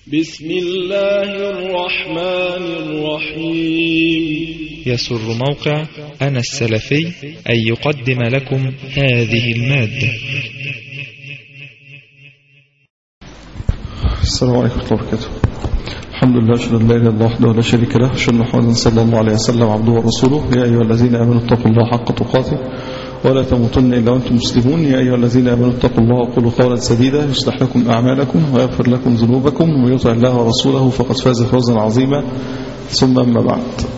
بسم الله الرحمن الرحيم يسر موقع أنا السلفي أن يقدم لكم هذه المادة السلام عليكم ورحمة الله وبركاته الحمد لله أشهد أن لا إله إلا الله وحده لا شريك له أشهد أن محمدا صلى الله عليه وسلم عبده ورسوله يا أيها الذين آمنوا اتقوا الله حق تقاته ولا تموتن إلا وأنتم مسلمون يا أيها الذين آمنوا اتقوا الله وقولوا قولا سديدا يصلح لكم أعمالكم ويغفر لكم ذنوبكم ويطع الله ورسوله فقد فاز فوزا عظيما ثم أما بعد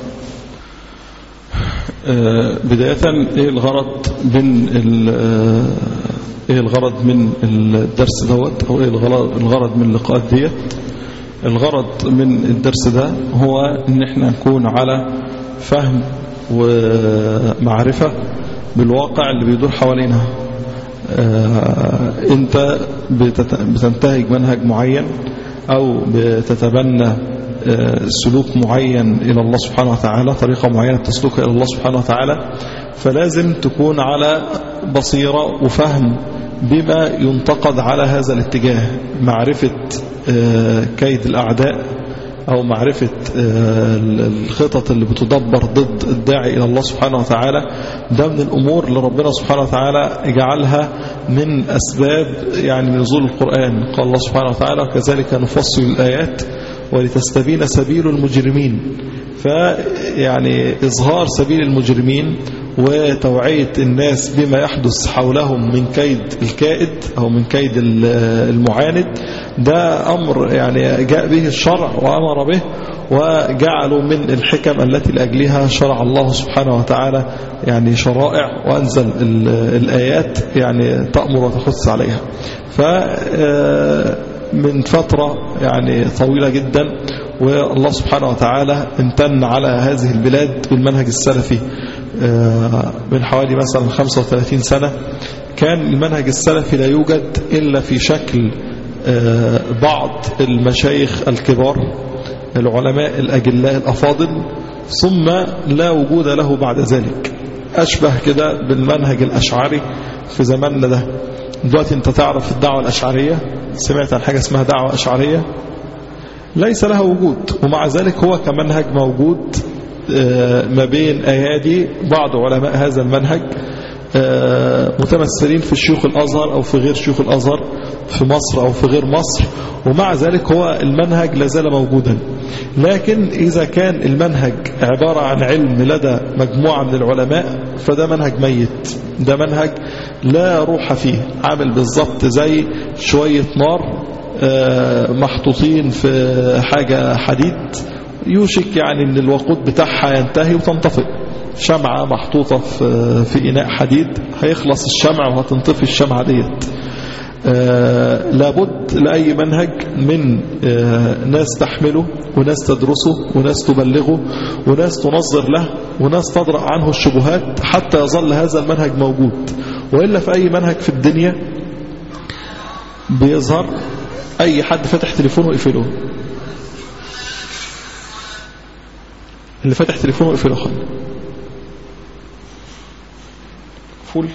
آه، بداية إيه الغرض من إيه الغرض من الدرس دوت أو إيه الغرض, الغرض من اللقاءات ديت الغرض من الدرس ده هو ان احنا نكون على فهم ومعرفة بالواقع اللي بيدور حوالينا اه انت بتنتهج منهج معين او بتتبنى اه سلوك معين الى الله سبحانه وتعالى طريقة معينة تسلكها الى الله سبحانه وتعالى فلازم تكون على بصيرة وفهم بما ينتقد على هذا الاتجاه معرفة كيد الأعداء أو معرفة الخطط اللي بتدبر ضد الداعي إلى الله سبحانه وتعالى ده من الأمور اللي ربنا سبحانه وتعالى جعلها من أسباب يعني نزول القرآن قال الله سبحانه وتعالى وكذلك نفصل الآيات ولتستبين سبيل المجرمين فيعني إظهار سبيل المجرمين وتوعية الناس بما يحدث حولهم من كيد الكائد أو من كيد المعاند ده أمر يعني جاء به الشرع وأمر به وجعلوا من الحكم التي لأجلها شرع الله سبحانه وتعالى يعني شرائع وأنزل الآيات يعني تأمر وتخص عليها ف من فترة يعني طويلة جدا والله سبحانه وتعالى امتن على هذه البلاد بالمنهج السلفي من حوالي مثلا 35 سنة كان المنهج السلفي لا يوجد إلا في شكل بعض المشايخ الكبار العلماء الأجلاء الأفاضل ثم لا وجود له بعد ذلك أشبه كده بالمنهج الأشعري في زماننا ده دلوقتي انت تعرف الدعوة الأشعرية سمعت عن حاجة اسمها دعوة أشعرية ليس لها وجود ومع ذلك هو كمنهج موجود ما بين أيادي بعض علماء هذا المنهج متمثلين في شيوخ الأزهر أو في غير شيوخ الأزهر في مصر أو في غير مصر ومع ذلك هو المنهج لازال موجودا لكن إذا كان المنهج عبارة عن علم لدى مجموعة من العلماء فده منهج ميت ده منهج لا روح فيه عامل بالضبط زي شوية نار محطوطين في حاجة حديد يوشك يعني ان الوقود بتاعها ينتهي وتنطفئ شمعة محطوطة في, في إناء حديد هيخلص الشمع وهتنطفي الشمعة ديت آه لابد لأي منهج من آه ناس تحمله وناس تدرسه وناس تبلغه وناس تنظر له وناس تضرأ عنه الشبهات حتى يظل هذا المنهج موجود وإلا في أي منهج في الدنيا بيظهر أي حد فتح تليفونه يقفله اللي فتح تليفونه يقفله خالص فول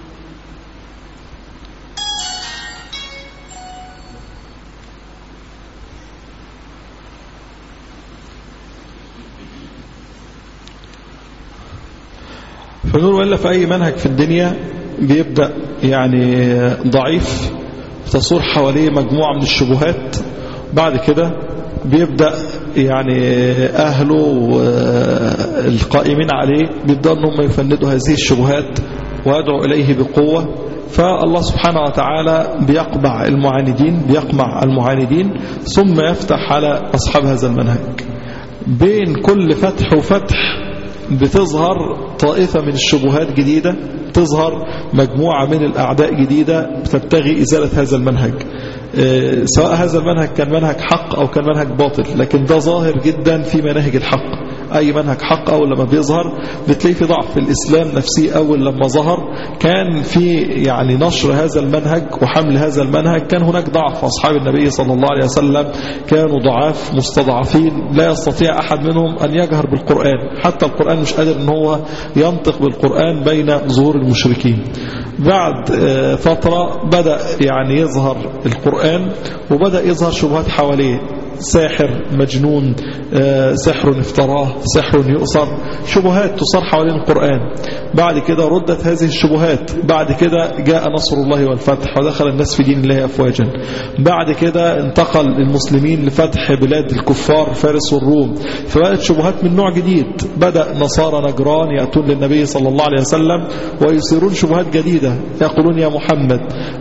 فنقول وإلا في أي منهج في الدنيا بيبدأ يعني ضعيف تصور حواليه مجموعة من الشبهات بعد كده بيبدأ يعني أهله القائمين عليه بيبدأوا أنهم يفندوا هذه الشبهات ويدعو إليه بقوة فالله سبحانه وتعالى بيقمع المعاندين بيقمع المعاندين ثم يفتح على أصحاب هذا المنهج بين كل فتح وفتح بتظهر طائفة من الشبهات جديدة تظهر مجموعة من الأعداء جديدة بتبتغي إزالة هذا المنهج سواء هذا المنهج كان منهج حق أو كان منهج باطل لكن ده ظاهر جدا في مناهج الحق أي منهج حق أول لما بيظهر بتلاقي في ضعف في الإسلام نفسه أول لما ظهر كان في يعني نشر هذا المنهج وحمل هذا المنهج كان هناك ضعف أصحاب النبي صلى الله عليه وسلم كانوا ضعاف مستضعفين لا يستطيع أحد منهم أن يجهر بالقرآن حتى القرآن مش قادر أن هو ينطق بالقرآن بين ظهور المشركين بعد فترة بدأ يعني يظهر القرآن وبدأ يظهر شبهات حواليه ساحر مجنون آه، سحر افتراه سحر يؤثر شبهات تصار حوالين القرآن بعد كده ردت هذه الشبهات بعد كده جاء نصر الله والفتح ودخل الناس في دين الله أفواجا بعد كده انتقل المسلمين لفتح بلاد الكفار فارس والروم فبدأت شبهات من نوع جديد بدأ نصارى نجران يأتون للنبي صلى الله عليه وسلم ويصيرون شبهات جديدة يقولون يا محمد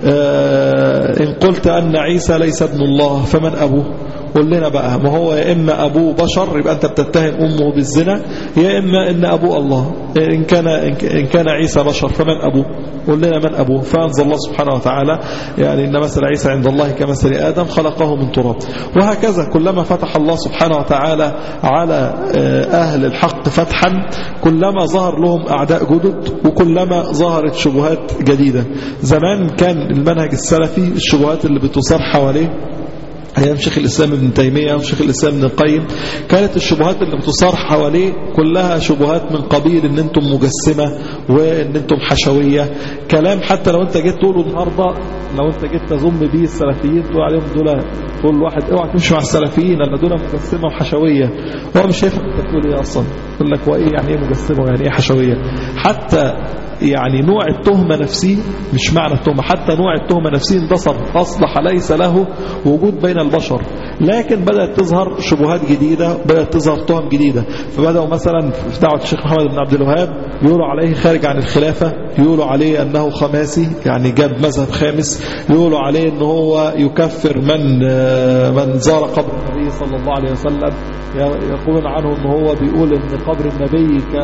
آه إن قلت أن عيسى ليس ابن الله فمن أبوه قول لنا بقى ما هو يا إما أبوه بشر يبقى أنت بتتهم أمه بالزنا يا إما إن أبوه الله إن كان, إن كان عيسى بشر فمن أبوه قل لنا من أبوه فأنزل الله سبحانه وتعالى يعني إن مثل عيسى عند الله كمثل آدم خلقه من تراب وهكذا كلما فتح الله سبحانه وتعالى على أهل الحق فتحا كلما ظهر لهم أعداء جدد وكلما ظهرت شبهات جديدة زمان كان المنهج السلفي الشبهات اللي بتصار حواليه أيام شيخ الإسلام ابن تيمية وشيخ الإسلام ابن القيم كانت الشبهات اللي بتصار حواليه كلها شبهات من قبيل ان انتم مجسمة وان انتم حشوية كلام حتى لو انت جيت تقوله النهاردة لو انت جيت تزم بيه السلفيين تقول عليهم دول تقول واحد اوعى تمشي مع السلفيين لان دول مجسمة وحشوية هو مش شايف انت بتقول ايه اصلا يقول لك وايه يعني ايه مجسمة ويعني ايه حشوية حتى يعني نوع التهمة نفسه مش معنى التهمة حتى نوع التهمة نفسه اندثر أصبح ليس له وجود بين البشر لكن بدأت تظهر شبهات جديدة بدأت تظهر تهم جديدة فبدأوا مثلا في دعوة الشيخ محمد بن عبد الوهاب يقولوا عليه خارج عن الخلافة يقولوا عليه أنه خماسي يعني جاب مذهب خامس يقولوا عليه أنه هو يكفر من من زار قبر النبي صلى الله عليه وسلم يقولون عنه أنه هو بيقول أن قبر النبي ك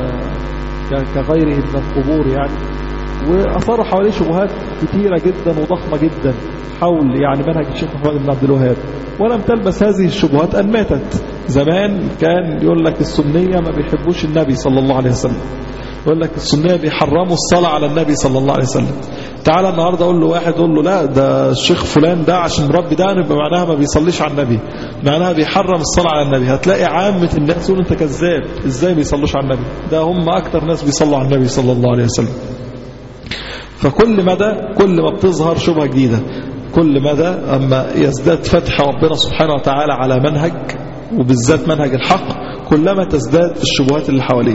كغيره من القبور يعني وأثاروا حواليه شبهات كثيرة جدا وضخمة جدا حول يعني منهج الشيخ محمد بن عبد الوهاب ولم تلبس هذه الشبهات أن ماتت زمان كان يقول لك السنية ما بيحبوش النبي صلى الله عليه وسلم يقول لك السنية بيحرموا الصلاة على النبي صلى الله عليه وسلم تعالى النهاردة أقول له واحد أقول له لا ده الشيخ فلان ده عشان مربي ده يبقى معناها ما بيصليش على النبي معناها بيحرم الصلاة على النبي هتلاقي عامة الناس يقول انت كذاب ازاي بيصلوش على النبي ده هم أكتر ناس بيصلوا على النبي صلى الله عليه وسلم فكل مدى كل ما بتظهر شبهة جديدة كل مدى أما يزداد فتح ربنا سبحانه وتعالى على منهج وبالذات منهج الحق كلما تزداد الشبهات اللي حواليه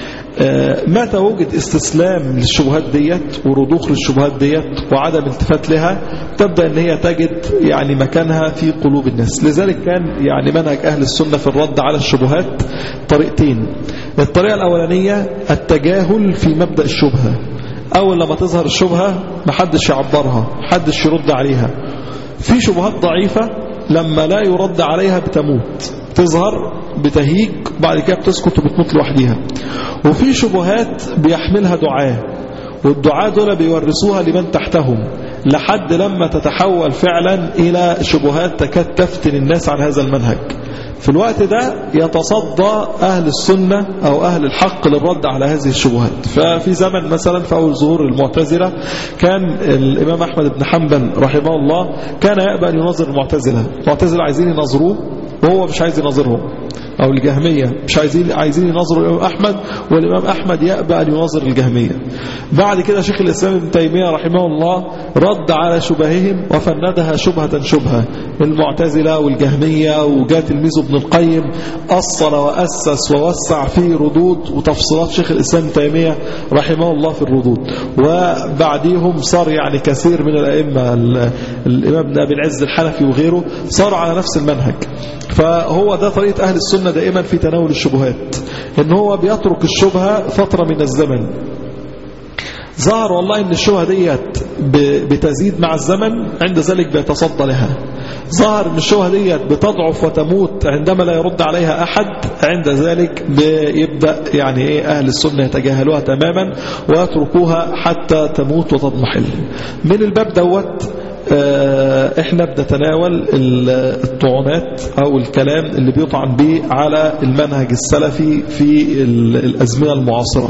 متى وجد استسلام للشبهات ديت ورضوخ للشبهات ديت وعدم التفات لها تبدأ ان هي تجد يعني مكانها في قلوب الناس لذلك كان يعني منهج أهل السنة في الرد على الشبهات طريقتين الطريقة الأولانية التجاهل في مبدأ الشبهة أول لما تظهر الشبهة محدش يعبرها محدش يرد عليها في شبهات ضعيفة لما لا يرد عليها بتموت تظهر بتهيج بعد كده بتسكت وبتموت لوحدها وفي شبهات بيحملها دعاء والدعاء دول بيورثوها لمن تحتهم لحد لما تتحول فعلا إلى شبهات تكاد تفتن الناس عن هذا المنهج في الوقت ده يتصدى أهل السنة أو أهل الحق للرد على هذه الشبهات ففي زمن مثلا في أول ظهور المعتزلة كان الإمام أحمد بن حنبل رحمه الله كان يأبى أن ينظر المعتزلة المعتزلة عايزين ينظروه وهو مش عايز ينظرهم أو الجهمية مش عايزين عايزين ينظروا الإمام أحمد والإمام أحمد يأبى أن ينظر الجهمية بعد كده شيخ الإسلام ابن تيمية رحمه الله رد على شبههم وفندها شبهة شبهة المعتزلة والجهمية وجاء تلميذه ابن القيم أصل وأسس ووسع في ردود وتفصيلات شيخ الإسلام ابن تيمية رحمه الله في الردود وبعديهم صار يعني كثير من الأئمة الإمام ابن أبي العز الحنفي وغيره صاروا على نفس المنهج فهو ده طريقة أهل السنة دائما في تناول الشبهات إن هو بيترك الشبهة فترة من الزمن ظهر والله ان الشبهة ديت بتزيد مع الزمن عند ذلك بيتصدى لها ظهر ان الشبهة ديت بتضعف وتموت عندما لا يرد عليها احد عند ذلك بيبدأ يعني ايه اهل السنة يتجاهلوها تماما ويتركوها حتى تموت وتضمحل من الباب دوت احنا بنتناول الطعنات او الكلام اللي بيطعن به على المنهج السلفي في الازمنه المعاصره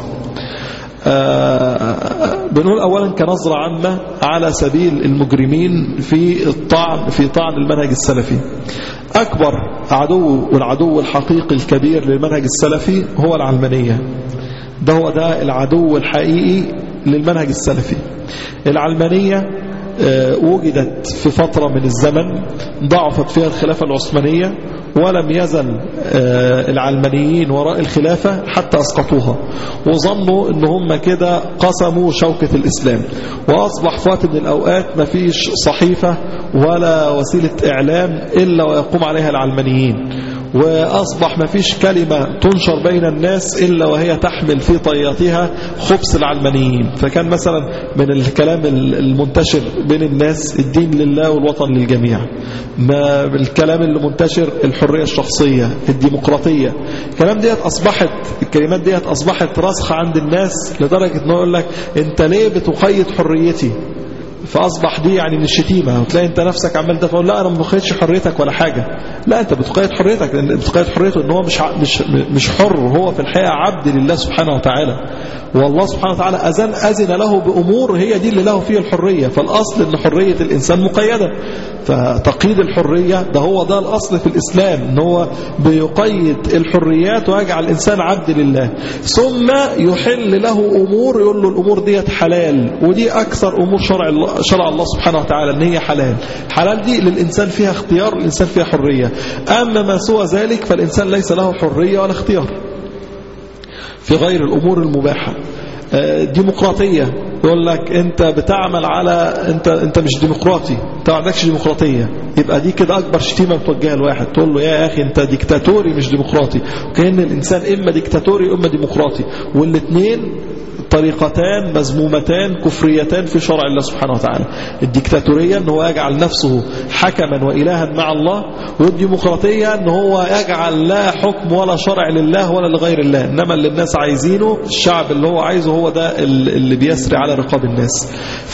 بنقول اولا كنظرة عامة على سبيل المجرمين في الطعن في طعن المنهج السلفي اكبر عدو والعدو الحقيقي الكبير للمنهج السلفي هو العلمانية ده هو ده العدو الحقيقي للمنهج السلفي العلمانية وجدت في فترة من الزمن ضعفت فيها الخلافة العثمانية ولم يزل العلمانيين وراء الخلافة حتى أسقطوها وظنوا ان هم كده قسموا شوكة الإسلام وأصبح في وقت من الأوقات ما فيش صحيفة ولا وسيلة إعلام إلا ويقوم عليها العلمانيين وأصبح ما فيش كلمة تنشر بين الناس إلا وهي تحمل في طياتها خبث العلمانيين فكان مثلا من الكلام المنتشر بين الناس الدين لله والوطن للجميع ما الكلام اللي منتشر الحرية الشخصية الديمقراطية الكلام ديت أصبحت الكلمات ديت أصبحت راسخة عند الناس لدرجة أنه يقول لك أنت ليه بتقيد حريتي فأصبح دي يعني من الشتيمة وتلاقي أنت نفسك عمال تقول لا أنا ما بقيدش حريتك ولا حاجة لا أنت بتقيد حريتك لأن بتقيد حريته أن هو مش مش مش حر هو في الحقيقة عبد لله سبحانه وتعالى والله سبحانه وتعالى أذن أذن له بأمور هي دي اللي له فيها الحرية فالأصل أن حرية الإنسان مقيدة فتقييد الحرية ده هو ده الأصل في الإسلام أن هو بيقيد الحريات ويجعل الإنسان عبد لله ثم يحل له أمور يقول له الأمور ديت حلال ودي أكثر أمور شرع الله شرع الله سبحانه وتعالى ان هي حلال حلال دي للإنسان فيها اختيار الإنسان فيها حرية أما ما سوى ذلك فالإنسان ليس له حرية ولا اختيار في غير الأمور المباحة ديمقراطية يقول لك انت بتعمل على انت انت مش ديمقراطي انت ما عندكش ديمقراطيه يبقى دي كده اكبر شتيمه متوجهه لواحد تقول له يا اخي انت ديكتاتوري مش ديمقراطي وكان الانسان اما ديكتاتوري اما ديمقراطي والاثنين طريقتان مذمومتان كفريتان في شرع الله سبحانه وتعالى الديكتاتورية ان هو يجعل نفسه حكما وإلها مع الله والديمقراطية ان هو يجعل لا حكم ولا شرع لله ولا لغير الله انما اللي الناس عايزينه الشعب اللي هو عايزه هو ده اللي بيسري على رقاب الناس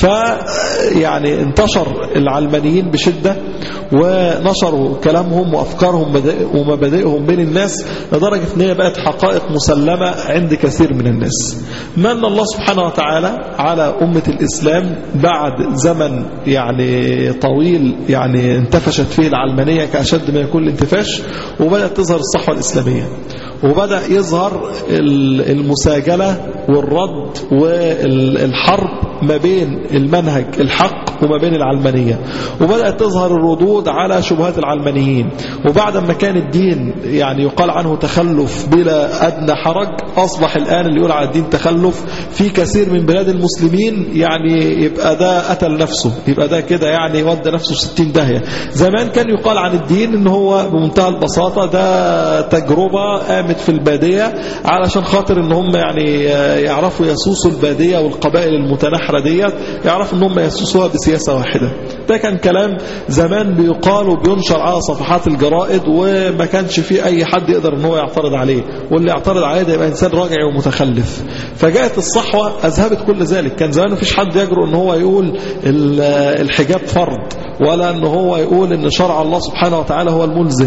فيعني انتشر العلمانيين بشدة ونشروا كلامهم وأفكارهم ومبادئهم بين الناس لدرجة ان هي بقت حقائق مسلمة عند كثير من الناس من الله سبحانه وتعالى على أمة الإسلام بعد زمن يعني طويل يعني انتفشت فيه العلمانية كأشد ما يكون الانتفاش وبدأت تظهر الصحوة الإسلامية وبدأ يظهر المساجلة والرد والحرب ما بين المنهج الحق وما بين العلمانية وبدأت تظهر الردود على شبهات العلمانيين وبعد ما كان الدين يعني يقال عنه تخلف بلا أدنى حرج أصبح الآن اللي يقول على الدين تخلف في كثير من بلاد المسلمين يعني يبقى ده قتل نفسه يبقى ده كده يعني ودى نفسه 60 داهية زمان كان يقال عن الدين ان هو بمنتهى البساطة ده تجربة قامت في البادية علشان خاطر ان هم يعني يعرفوا يسوسوا البادية والقبائل المتنحرة ديت يعرفوا ان هم يسوسوها بسياسة واحدة ده كان كلام زمان بيقال وبينشر على صفحات الجرائد وما كانش فيه اي حد يقدر ان هو يعترض عليه واللي يعترض عليه ده يبقى انسان راجع ومتخلف فجاءت الصحوة اذهبت كل ذلك كان زمان مفيش حد يجرؤ ان هو يقول الحجاب فرض ولا ان هو يقول ان شرع الله سبحانه وتعالى هو الملزم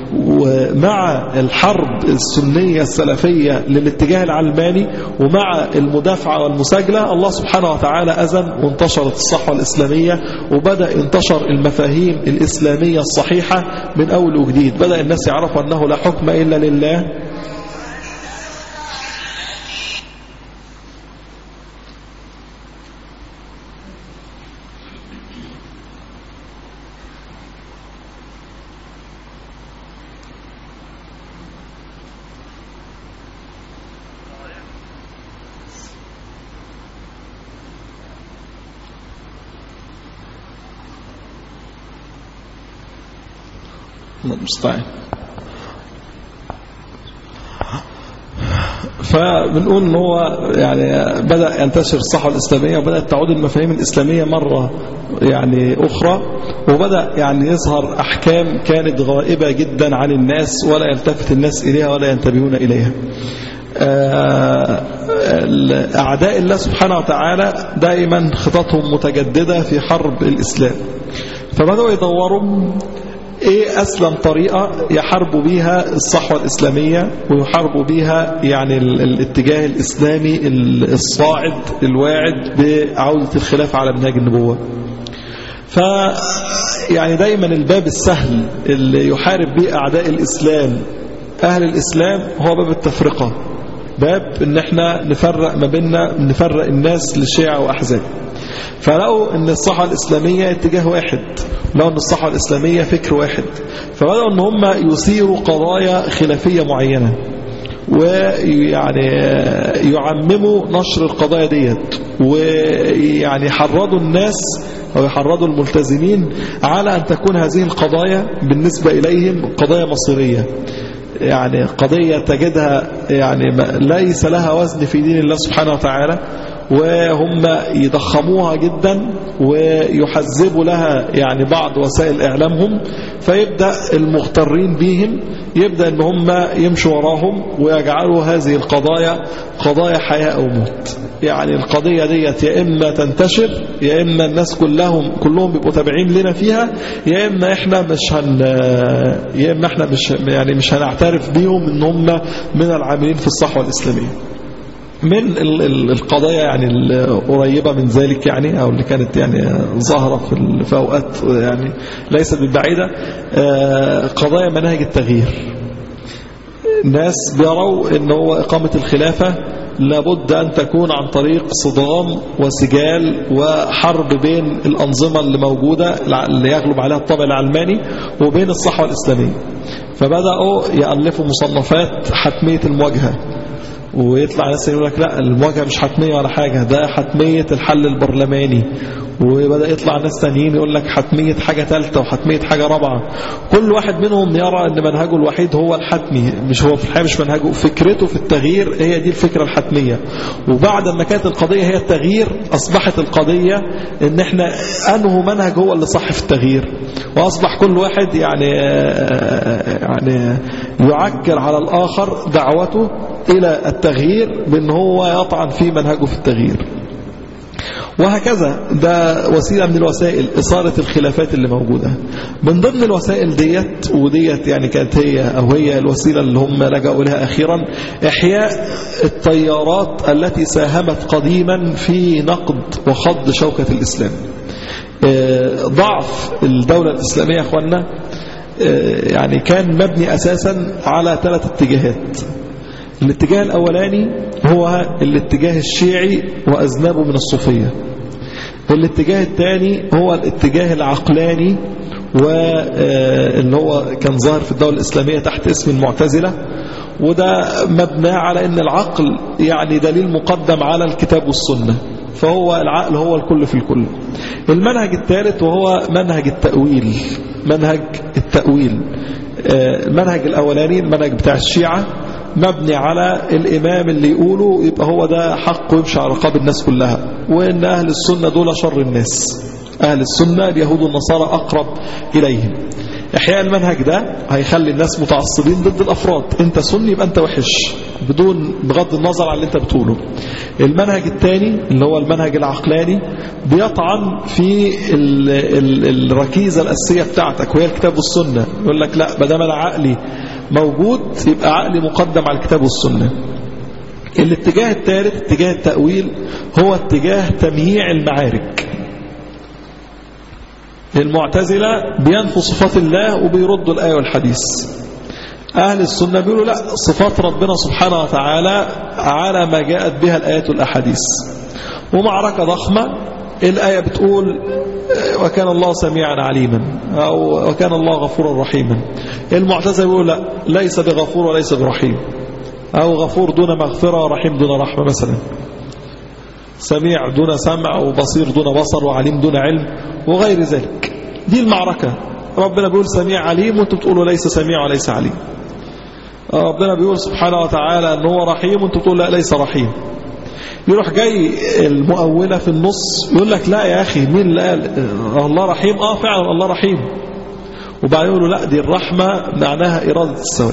ومع الحرب السنية السلفية للاتجاه العلماني ومع المدافعة والمساجلة الله سبحانه وتعالى أذن وانتشرت الصحوة الإسلامية وبدأ انتشر المفاهيم الإسلامية الصحيحة من أول وجديد بدأ الناس يعرفوا أنه لا حكم إلا لله المستعين فبنقول ان هو يعني بدأ ينتشر الصحوة الإسلامية وبدأت تعود المفاهيم الإسلامية مرة يعني أخرى وبدأ يعني يظهر أحكام كانت غائبة جدا عن الناس ولا يلتفت الناس إليها ولا ينتبهون إليها أعداء الله سبحانه وتعالى دائما خططهم متجددة في حرب الإسلام فبدأوا يدوروا ايه اسلم طريقة يحاربوا بيها الصحوة الاسلامية ويحاربوا بيها يعني الاتجاه الاسلامي الصاعد الواعد بعودة الخلافة على منهج النبوة ف يعني دايما الباب السهل اللي يحارب به اعداء الاسلام اهل الاسلام هو باب التفرقة باب ان احنا نفرق ما بيننا نفرق الناس لشيعة واحزاب فلقوا ان الصحوة الإسلامية اتجاه واحد لقوا ان الصحوة الإسلامية فكر واحد فبدأوا ان هم يثيروا قضايا خلافية معينة ويعني يعمموا نشر القضايا ديت ويعني يحرضوا الناس أو يحرضوا الملتزمين على أن تكون هذه القضايا بالنسبة إليهم قضايا مصيرية يعني قضية تجدها يعني ليس لها وزن في دين الله سبحانه وتعالى وهم يضخموها جدا ويحزبوا لها يعني بعض وسائل إعلامهم فيبدأ المغترين بهم يبدأ ان هم يمشوا وراهم ويجعلوا هذه القضايا قضايا حياة أو موت يعني القضية ديت يا إما تنتشر يا إما الناس كلهم كلهم بيبقوا تابعين لنا فيها يا إما إحنا مش هن يا إما إحنا مش يعني مش هنعترف بيهم إن هم من العاملين في الصحوة الإسلامية من القضايا يعني القريبة من ذلك يعني أو اللي كانت يعني ظاهرة في في أوقات يعني ليست بالبعيدة قضايا مناهج التغيير الناس بيروا ان هو إقامة الخلافة لابد أن تكون عن طريق صدام وسجال وحرب بين الأنظمة اللي موجودة اللي يغلب عليها الطابع العلماني وبين الصحوة الإسلامية فبدأوا يألفوا مصنفات حتمية المواجهة ويطلع ناس يقول لك لا المواجهة مش حتمية ولا حاجة ده حتمية الحل البرلماني وبدأ يطلع ناس تانيين يقول لك حتمية حاجة ثالثة وحتمية حاجة رابعة كل واحد منهم يرى ان منهجه الوحيد هو الحتمي مش هو في الحقيقة مش منهجه فكرته في التغيير هي دي الفكرة الحتمية وبعد ما كانت القضية هي التغيير أصبحت القضية ان احنا أنه منهج هو اللي صح في التغيير وأصبح كل واحد يعني يعني يعكر على الآخر دعوته إلى التغيير بأن هو يطعن في منهجه في التغيير وهكذا ده وسيلة من الوسائل إثارة الخلافات اللي موجودة من ضمن الوسائل ديت وديت يعني كانت هي أو هي الوسيلة اللي هم لجأوا لها أخيرا إحياء التيارات التي ساهمت قديما في نقد وخض شوكة الإسلام ضعف الدولة الإسلامية يا أخوانا يعني كان مبني أساسا على ثلاث اتجاهات الاتجاه الأولاني هو الاتجاه الشيعي وأذنابه من الصوفية الاتجاه الثاني هو الاتجاه العقلاني واللي هو كان ظاهر في الدولة الإسلامية تحت اسم المعتزلة وده مبنى على ان العقل يعني دليل مقدم على الكتاب والسنة فهو العقل هو الكل في الكل المنهج الثالث وهو منهج التأويل منهج التأويل المنهج الأولاني المنهج بتاع الشيعة مبني على الإمام اللي يقوله يبقى هو ده حق ويمشي على رقاب الناس كلها وإن أهل السنة دول شر الناس أهل السنة اليهود والنصارى أقرب إليهم إحياء المنهج ده هيخلي الناس متعصبين ضد الأفراد أنت سني يبقى أنت وحش بدون بغض النظر عن اللي أنت بتقوله المنهج الثاني اللي هو المنهج العقلاني بيطعن في ال ال الركيزة الأساسية بتاعتك وهي الكتاب والسنة يقول لك لا بدام أنا عقلي موجود يبقى عقلي مقدم على الكتاب والسنة الاتجاه الثالث اتجاه التأويل هو اتجاه تمييع المعارك المعتزلة بينفوا صفات الله وبيردوا الآية والحديث أهل السنة بيقولوا لا صفات ربنا سبحانه وتعالى على ما جاءت بها الآيات والأحاديث ومعركة ضخمة الآية بتقول وكان الله سميعا عليما أو وكان الله غفورا رحيما المعتزلة بيقول لا ليس بغفور وليس برحيم أو غفور دون مغفرة ورحيم دون رحمة مثلا سميع دون سمع وبصير دون بصر وعليم دون علم وغير ذلك دي المعركة ربنا بيقول سميع عليم وانتم بتقولوا ليس سميع وليس عليم ربنا بيقول سبحانه وتعالى ان هو رحيم وانتم بتقولوا لا ليس رحيم يروح جاي المؤولة في النص يقول لك لا يا أخي مين اللي قال الله رحيم آه فعلا الله رحيم وبعدين يقولوا لا دي الرحمة معناها إرادة الثواب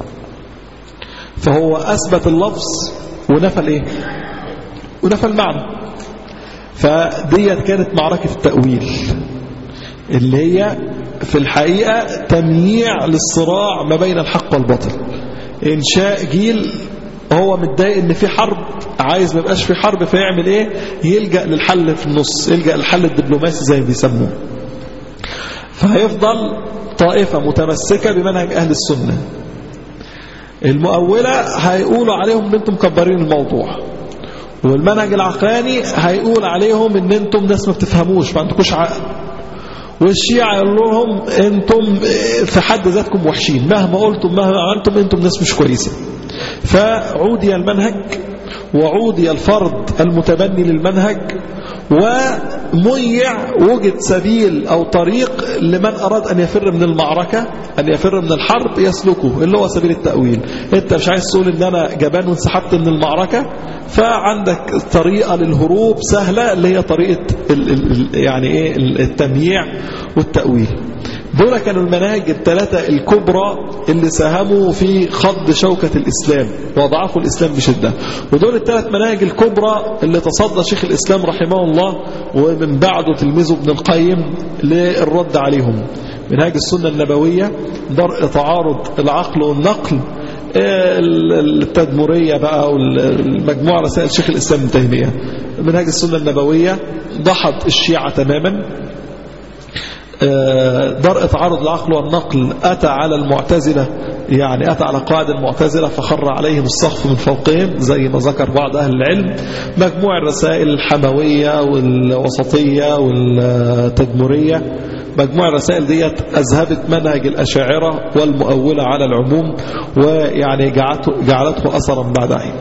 فهو أثبت اللفظ ونفى الايه ونفى المعنى فديت كانت معركة التأويل اللي هي في الحقيقة تمييع للصراع ما بين الحق والباطل إنشاء جيل هو متضايق ان في حرب عايز ما يبقاش في حرب فيعمل ايه يلجأ للحل في النص يلجأ للحل الدبلوماسي زي ما بيسموه فهيفضل طائفة متمسكة بمنهج أهل السنة المؤولة هيقولوا عليهم ان انتم مكبرين الموضوع والمنهج العقلاني هيقول عليهم ان انتم ناس ما بتفهموش ما عندكوش عقل والشيعة يقول لهم انتم في حد ذاتكم وحشين مهما قلتم مهما عملتم انتم ناس مش كويسة فعودي المنهج وعودي الفرد المتبني للمنهج وميع وجد سبيل أو طريق لمن أراد أن يفر من المعركة أن يفر من الحرب يسلكه اللي هو سبيل التأويل أنت مش عايز تقول أن أنا جبان وانسحبت من المعركة فعندك طريقة للهروب سهلة اللي هي طريقة ال ال يعني إيه التمييع والتأويل دول كانوا المناهج الثلاثة الكبرى اللي ساهموا في خض شوكة الإسلام وضعفوا الإسلام بشدة ودول الثلاث مناهج الكبرى اللي تصدى شيخ الإسلام رحمه الله ومن بعده تلميذه ابن القيم للرد عليهم منهاج السنة النبوية درء تعارض العقل والنقل التدمرية بقى والمجموعة رسائل شيخ الإسلام ابن تيمية منهاج السنة النبوية ضحض الشيعة تماما درء تعارض العقل والنقل أتى على المعتزلة يعني أتى على قواعد المعتزلة فخر عليهم السقف من فوقهم زي ما ذكر بعض أهل العلم مجموع الرسائل الحموية والوسطية والتدمرية مجموع الرسائل ديت أذهبت منهج الأشاعرة والمؤولة على العموم ويعني جعلته أثرا بعد عين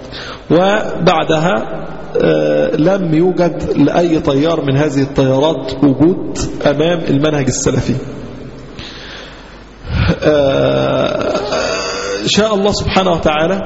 وبعدها لم يوجد لأي طيار من هذه الطيارات وجود أمام المنهج السلفي شاء الله سبحانه وتعالى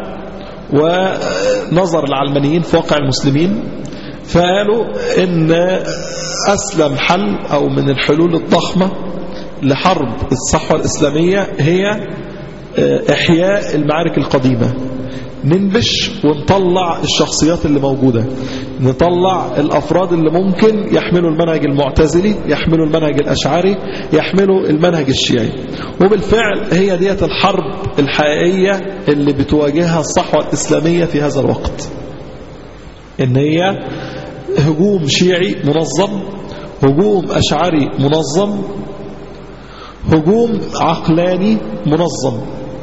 ونظر العلمانيين في واقع المسلمين فقالوا ان أسلم حل أو من الحلول الضخمة لحرب الصحوة الإسلامية هي إحياء المعارك القديمة ننبش ونطلع الشخصيات اللي موجودة نطلع الأفراد اللي ممكن يحملوا المنهج المعتزلي يحملوا المنهج الأشعري يحملوا المنهج الشيعي وبالفعل هي ديت الحرب الحقيقية اللي بتواجهها الصحوة الإسلامية في هذا الوقت إن هي هجوم شيعي منظم هجوم أشعري منظم هجوم عقلاني منظم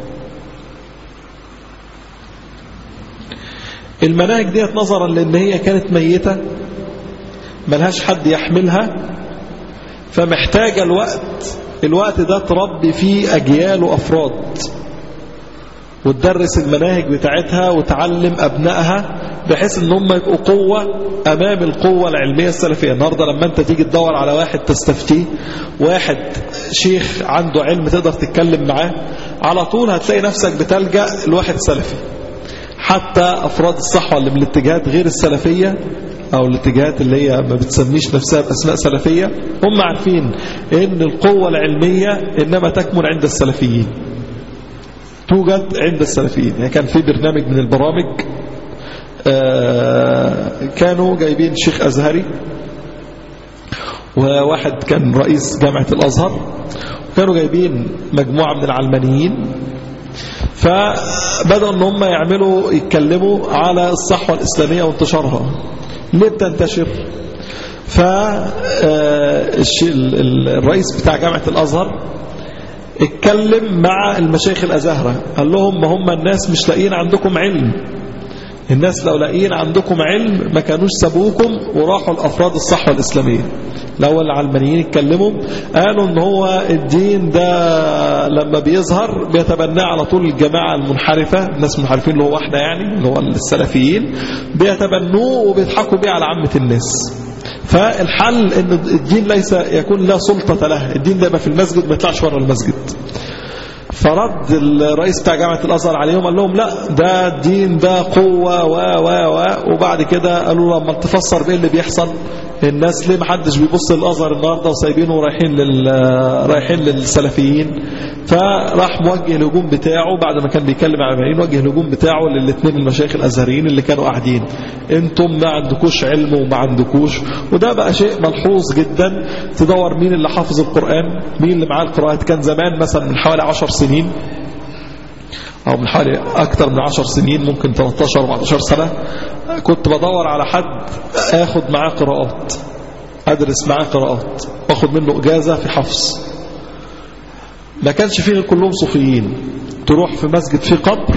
المناهج ديت نظرا لان هي كانت ميتة ملهاش حد يحملها فمحتاجة الوقت الوقت ده تربي فيه أجيال وأفراد وتدرس المناهج بتاعتها وتعلم أبنائها بحيث ان هم يبقوا قوة أمام القوة العلمية السلفية النهاردة لما أنت تيجي تدور على واحد تستفتيه واحد شيخ عنده علم تقدر تتكلم معاه على طول هتلاقي نفسك بتلجأ لواحد سلفي حتى أفراد الصحوة اللي من الاتجاهات غير السلفية أو الاتجاهات اللي هي ما بتسميش نفسها بأسماء سلفية هم عارفين إن القوة العلمية إنما تكمن عند السلفيين توجد عند السلفيين يعني كان في برنامج من البرامج كانوا جايبين شيخ أزهري وواحد كان رئيس جامعة الأزهر كانوا جايبين مجموعة من العلمانيين فبدأوا ان هم يعملوا يتكلموا على الصحوة الإسلامية وانتشارها ليه بتنتشر فالرئيس بتاع جامعة الأزهر اتكلم مع المشايخ الأزهرة قال لهم ما هم الناس مش لاقيين عندكم علم الناس لو لاقيين عندكم علم ما كانوش سابوكم وراحوا الأفراد الصحوة الإسلامية الأول العلمانيين اتكلموا قالوا ان هو الدين ده لما بيظهر بيتبناه على طول الجماعة المنحرفة الناس المنحرفين اللي هو واحدة يعني اللي هو السلفيين بيتبنوه وبيضحكوا بيه على عامة الناس فالحل ان الدين ليس يكون لا سلطة له الدين ده يبقى في المسجد ما يطلعش بره المسجد فرد الرئيس بتاع جامعة الأزهر عليهم قال لهم لا ده الدين ده قوة و و و وبعد كده قالوا لما تفسر بايه اللي بيحصل الناس ليه محدش بيبص للأزهر النهاردة وسايبينه ورايحين لل رايحين للسلفيين فراح موجه الهجوم بتاعه بعد ما كان بيتكلم على العلمانيين وجه الهجوم بتاعه للاثنين المشايخ الأزهريين اللي كانوا قاعدين انتم ما عندكوش علم وما عندكوش وده بقى شيء ملحوظ جدا تدور مين اللي حافظ القرآن مين اللي معاه القراءات كان زمان مثلا من حوالي 10 سنين أو من حوالي أكثر من 10 سنين ممكن 13 14 سنة كنت بدور على حد اخد معاه قراءات ادرس معاه قراءات واخد منه اجازة في حفظ ما كانش فيه كلهم صوفيين تروح في مسجد فيه قبر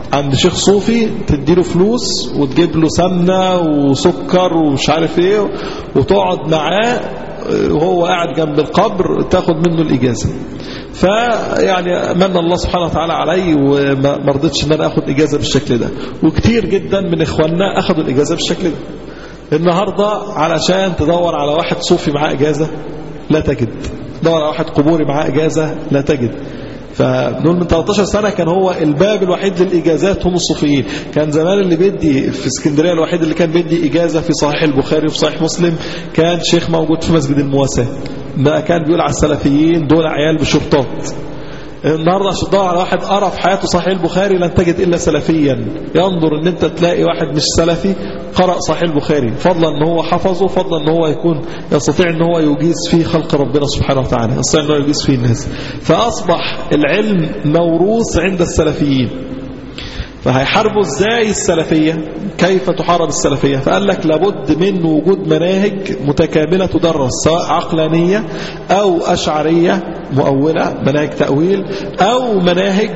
عند شيخ صوفي تديله فلوس وتجيب له سمنة وسكر ومش عارف ايه وتقعد معاه وهو قاعد جنب القبر تاخد منه الإجازة فيعني من الله سبحانه وتعالى علي وما رضيتش ان انا اخد اجازة بالشكل ده وكتير جدا من اخواننا اخدوا الاجازة بالشكل ده النهاردة علشان تدور على واحد صوفي معاه اجازة لا تجد دور على واحد قبوري معاه اجازة لا تجد فنقول من 13 سنة كان هو الباب الوحيد للإجازات هم الصوفيين كان زمان اللي بيدي في اسكندرية الوحيد اللي كان بيدي إجازة في صحيح البخاري وفي صحيح مسلم كان شيخ موجود في مسجد المواساة ما كان بيقول على السلفيين دول عيال بشرطات النهاردة عشان تدور على واحد قرا في حياته صحيح البخاري لن تجد إلا سلفيا ينظر ان انت تلاقي واحد مش سلفي قرأ صحيح البخاري فضلا ان هو حفظه فضلا ان هو يكون يستطيع ان هو يجيز فيه خلق ربنا سبحانه وتعالى يستطيع ان هو يجيز فيه الناس فأصبح العلم موروث عند السلفيين فهيحاربوا ازاي السلفية كيف تحارب السلفية فقال لك لابد من وجود مناهج متكاملة تدرس سواء عقلانية أو أشعرية مؤولة مناهج تأويل أو مناهج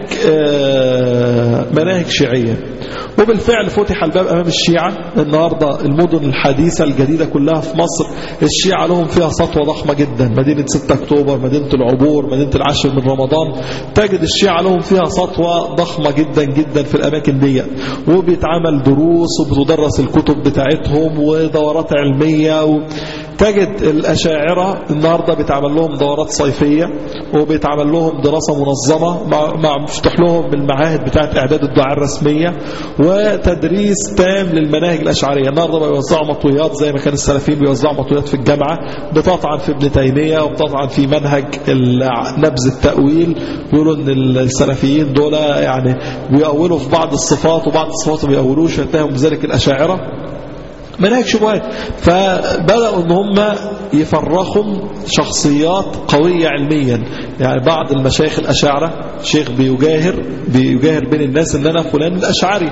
مناهج شيعية وبالفعل فتح الباب أمام الشيعة النهاردة المدن الحديثة الجديدة كلها في مصر الشيعة لهم فيها سطوة ضخمة جدا مدينة 6 أكتوبر مدينة العبور مدينة العاشر من رمضان تجد الشيعة لهم فيها سطوة ضخمة جدا جدا في الأماكن دي وبيتعمل دروس وبتدرس الكتب بتاعتهم ودورات علمية و... تجد الأشاعرة النهاردة بيتعمل لهم دورات صيفية وبيتعمل لهم دراسة منظمة مع مفتوح لهم بالمعاهد بتاعت إعداد الدعاء الرسمية وتدريس تام للمناهج الأشعرية النهاردة بيوزعوا مطويات زي ما كان السلفيين بيوزعوا مطويات في الجامعة بتطعن في ابن تيمية وبتطعن في منهج نبذ التأويل بيقولوا ان السلفيين دول يعني بيأولوا في بعض الصفات وبعض الصفات ما بيأولوش يتهم بذلك الأشاعرة مناهج شبهات فبدأوا ان هم يفرخوا شخصيات قوية علميا يعني بعض المشايخ الأشاعرة شيخ بيجاهر بيجاهر بين الناس ان انا فلان الأشعري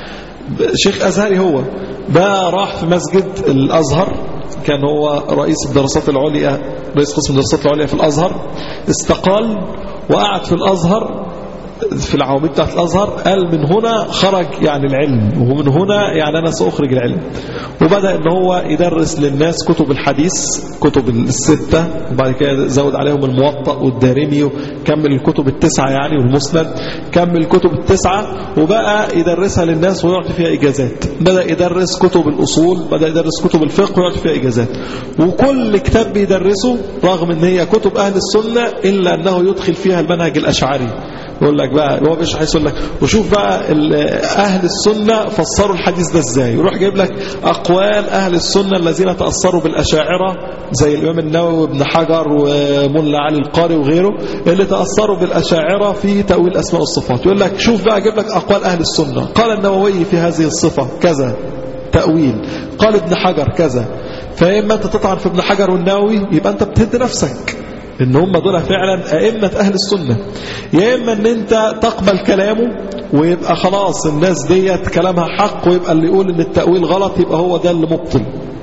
شيخ أزهري هو بقى راح في مسجد الأزهر كان هو رئيس الدراسات العليا رئيس قسم الدراسات العليا في الأزهر استقال وقعد في الأزهر في العواميد بتاعت الأزهر قال من هنا خرج يعني العلم ومن هنا يعني أنا سأخرج العلم وبدأ ان هو يدرس للناس كتب الحديث كتب الستة وبعد كده زود عليهم الموطأ والدارمي وكمل الكتب التسعة يعني والمسند كمل الكتب التسعة وبقى يدرسها للناس ويعطي فيها إجازات بدأ يدرس كتب الأصول بدأ يدرس كتب الفقه ويعطي فيها إجازات وكل كتاب بيدرسه رغم ان هي كتب أهل السنة إلا أنه يدخل فيها المنهج الأشعري يقول لك بقى هو مش هيقول لك وشوف بقى أهل السنة فسروا الحديث ده ازاي يروح جايب لك أقوال أهل السنة الذين تأثروا بالأشاعرة زي الإمام النووي وابن حجر وملا علي القاري وغيره اللي تأثروا بالأشاعرة في تأويل أسماء الصفات يقول لك شوف بقى جيب لك أقوال أهل السنة قال النووي في هذه الصفة كذا تأويل قال ابن حجر كذا فإما أنت تطعن في ابن حجر والنووي يبقى أنت بتهد نفسك ان هم دول فعلا ائمه اهل السنه يا اما ان انت تقبل كلامه ويبقى خلاص الناس ديت كلامها حق ويبقى اللي يقول ان التاويل غلط يبقى هو ده اللي مبطل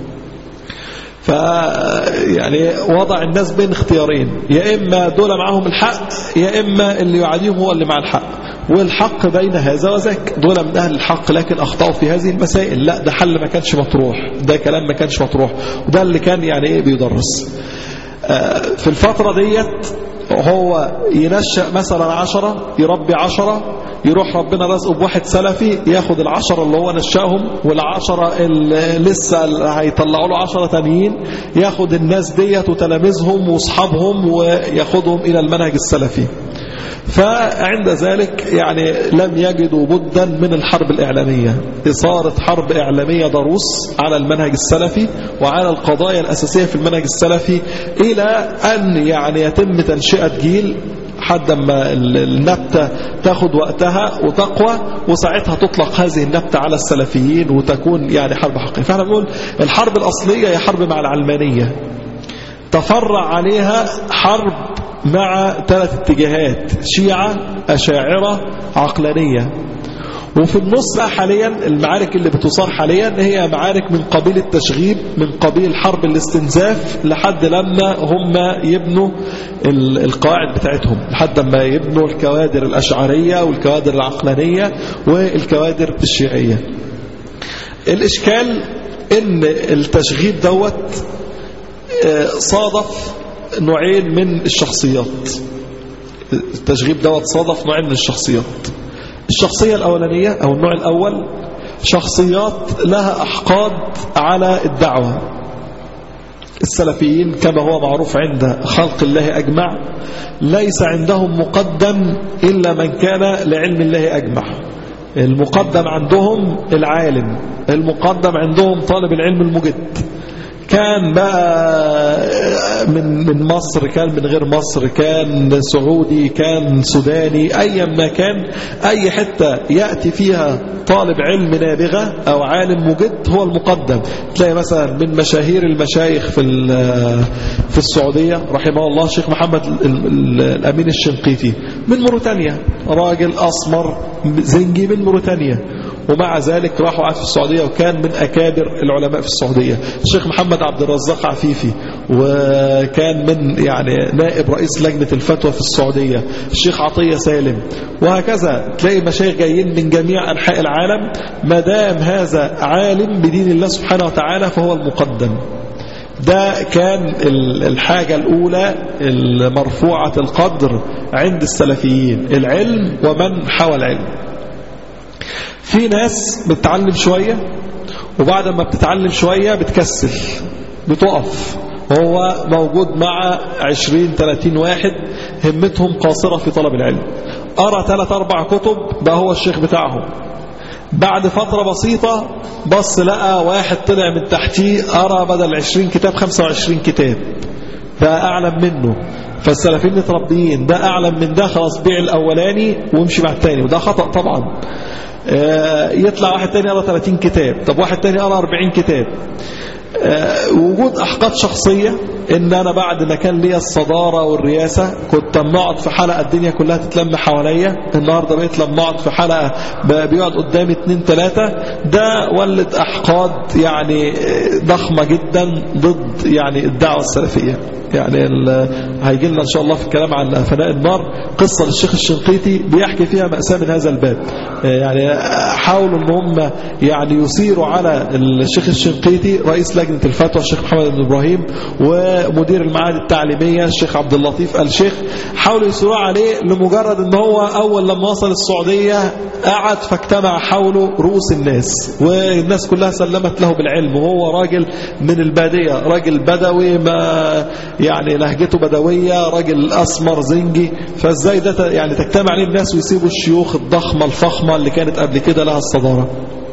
ف يعني وضع الناس بين اختيارين يا اما دول معاهم الحق يا اما اللي يعاديهم هو اللي مع الحق والحق بين هذا وذاك دول من أهل الحق لكن أخطأوا في هذه المسائل لا ده حل ما كانش مطروح ده كلام ما كانش مطروح وده اللي كان يعني ايه بيدرس في الفترة ديت هو ينشأ مثلا عشرة يربي عشرة يروح ربنا رزقه بواحد سلفي ياخد العشرة اللي هو نشأهم والعشرة اللي لسه هيطلعوا له عشرة تانيين ياخد الناس ديت وتلاميذهم واصحابهم وياخدهم إلى المنهج السلفي فعند ذلك يعني لم يجدوا بدا من الحرب الإعلامية إثارة حرب إعلامية ضروس على المنهج السلفي وعلى القضايا الأساسية في المنهج السلفي إلى أن يعني يتم تنشئة جيل حد ما النبتة تاخد وقتها وتقوى وساعتها تطلق هذه النبتة على السلفيين وتكون يعني حرب حقيقية فاحنا بنقول الحرب الأصلية هي حرب مع العلمانية تفرع عليها حرب مع ثلاث اتجاهات شيعة أشاعرة عقلانية وفي النص بقى حاليا المعارك اللي بتصار حاليا هي معارك من قبيل التشغيب من قبيل حرب الاستنزاف لحد لما هم يبنوا القواعد بتاعتهم لحد ما يبنوا الكوادر الأشعرية والكوادر العقلانية والكوادر الشيعية الإشكال ان التشغيب دوت صادف نوعين من الشخصيات التشغيب دوت صادف نوعين من الشخصيات الشخصية الأولانية أو النوع الأول شخصيات لها أحقاد على الدعوة السلفيين كما هو معروف عند خلق الله أجمع ليس عندهم مقدم إلا من كان لعلم الله أجمع المقدم عندهم العالم المقدم عندهم طالب العلم المجد كان بقى من من مصر كان من غير مصر كان سعودي كان سوداني ايا ما كان اي حته ياتي فيها طالب علم نابغه او عالم مجد هو المقدم تلاقي مثلا من مشاهير المشايخ في في السعوديه رحمه الله الشيخ محمد الامين الشنقيطي من موريتانيا راجل اسمر زنجي من موريتانيا ومع ذلك راح وقعد في السعودية وكان من أكابر العلماء في السعودية الشيخ محمد عبد الرزاق عفيفي وكان من يعني نائب رئيس لجنة الفتوى في السعودية الشيخ عطية سالم وهكذا تلاقي مشايخ جايين من جميع أنحاء العالم ما دام هذا عالم بدين الله سبحانه وتعالى فهو المقدم ده كان الحاجة الأولى المرفوعة القدر عند السلفيين العلم ومن حوى العلم في ناس بتتعلم شوية وبعد ما بتتعلم شوية بتكسل بتقف هو موجود مع 20 30 واحد همتهم قاصرة في طلب العلم أرى ثلاث أربع كتب بقى هو الشيخ بتاعهم بعد فترة بسيطة بص لقى واحد طلع من تحتيه أرى بدل 20 كتاب 25 كتاب ده أعلم منه فالسلفيين متربيين ده أعلم من ده خلاص بيع الأولاني وامشي مع الثاني وده خطأ طبعا يطلع واحد تاني يقرا 30 كتاب طب واحد تاني يقرا 40 كتاب وجود احقاد شخصيه ان انا بعد ما كان ليا الصداره والرياسه كنت لما اقعد في حلقه الدنيا كلها تتلم حواليا النهارده بقيت لما اقعد في حلقه بيقعد قدامي اثنين ثلاثه ده ولد احقاد يعني ضخمه جدا ضد يعني الدعوه السلفيه يعني هيجي لنا ان شاء الله في الكلام عن فناء النار قصه للشيخ الشنقيطي بيحكي فيها ماساه من هذا الباب يعني حاولوا ان هم يعني يثيروا على الشيخ الشنقيطي رئيس لجنه الفتوى الشيخ محمد بن ابراهيم ومدير المعاهد التعليميه الشيخ عبد اللطيف الشيخ حاولوا يثيروا عليه لمجرد ان هو اول لما وصل السعوديه قعد فاجتمع حوله رؤوس الناس والناس كلها سلمت له بالعلم وهو راجل من الباديه راجل بدوي ما يعني لهجته بدويه راجل اسمر زنجي فازاي ده يعني تجتمع عليه الناس ويسيبوا الشيوخ الضخمه الفخمه اللي كانت قبل كده لها الصداره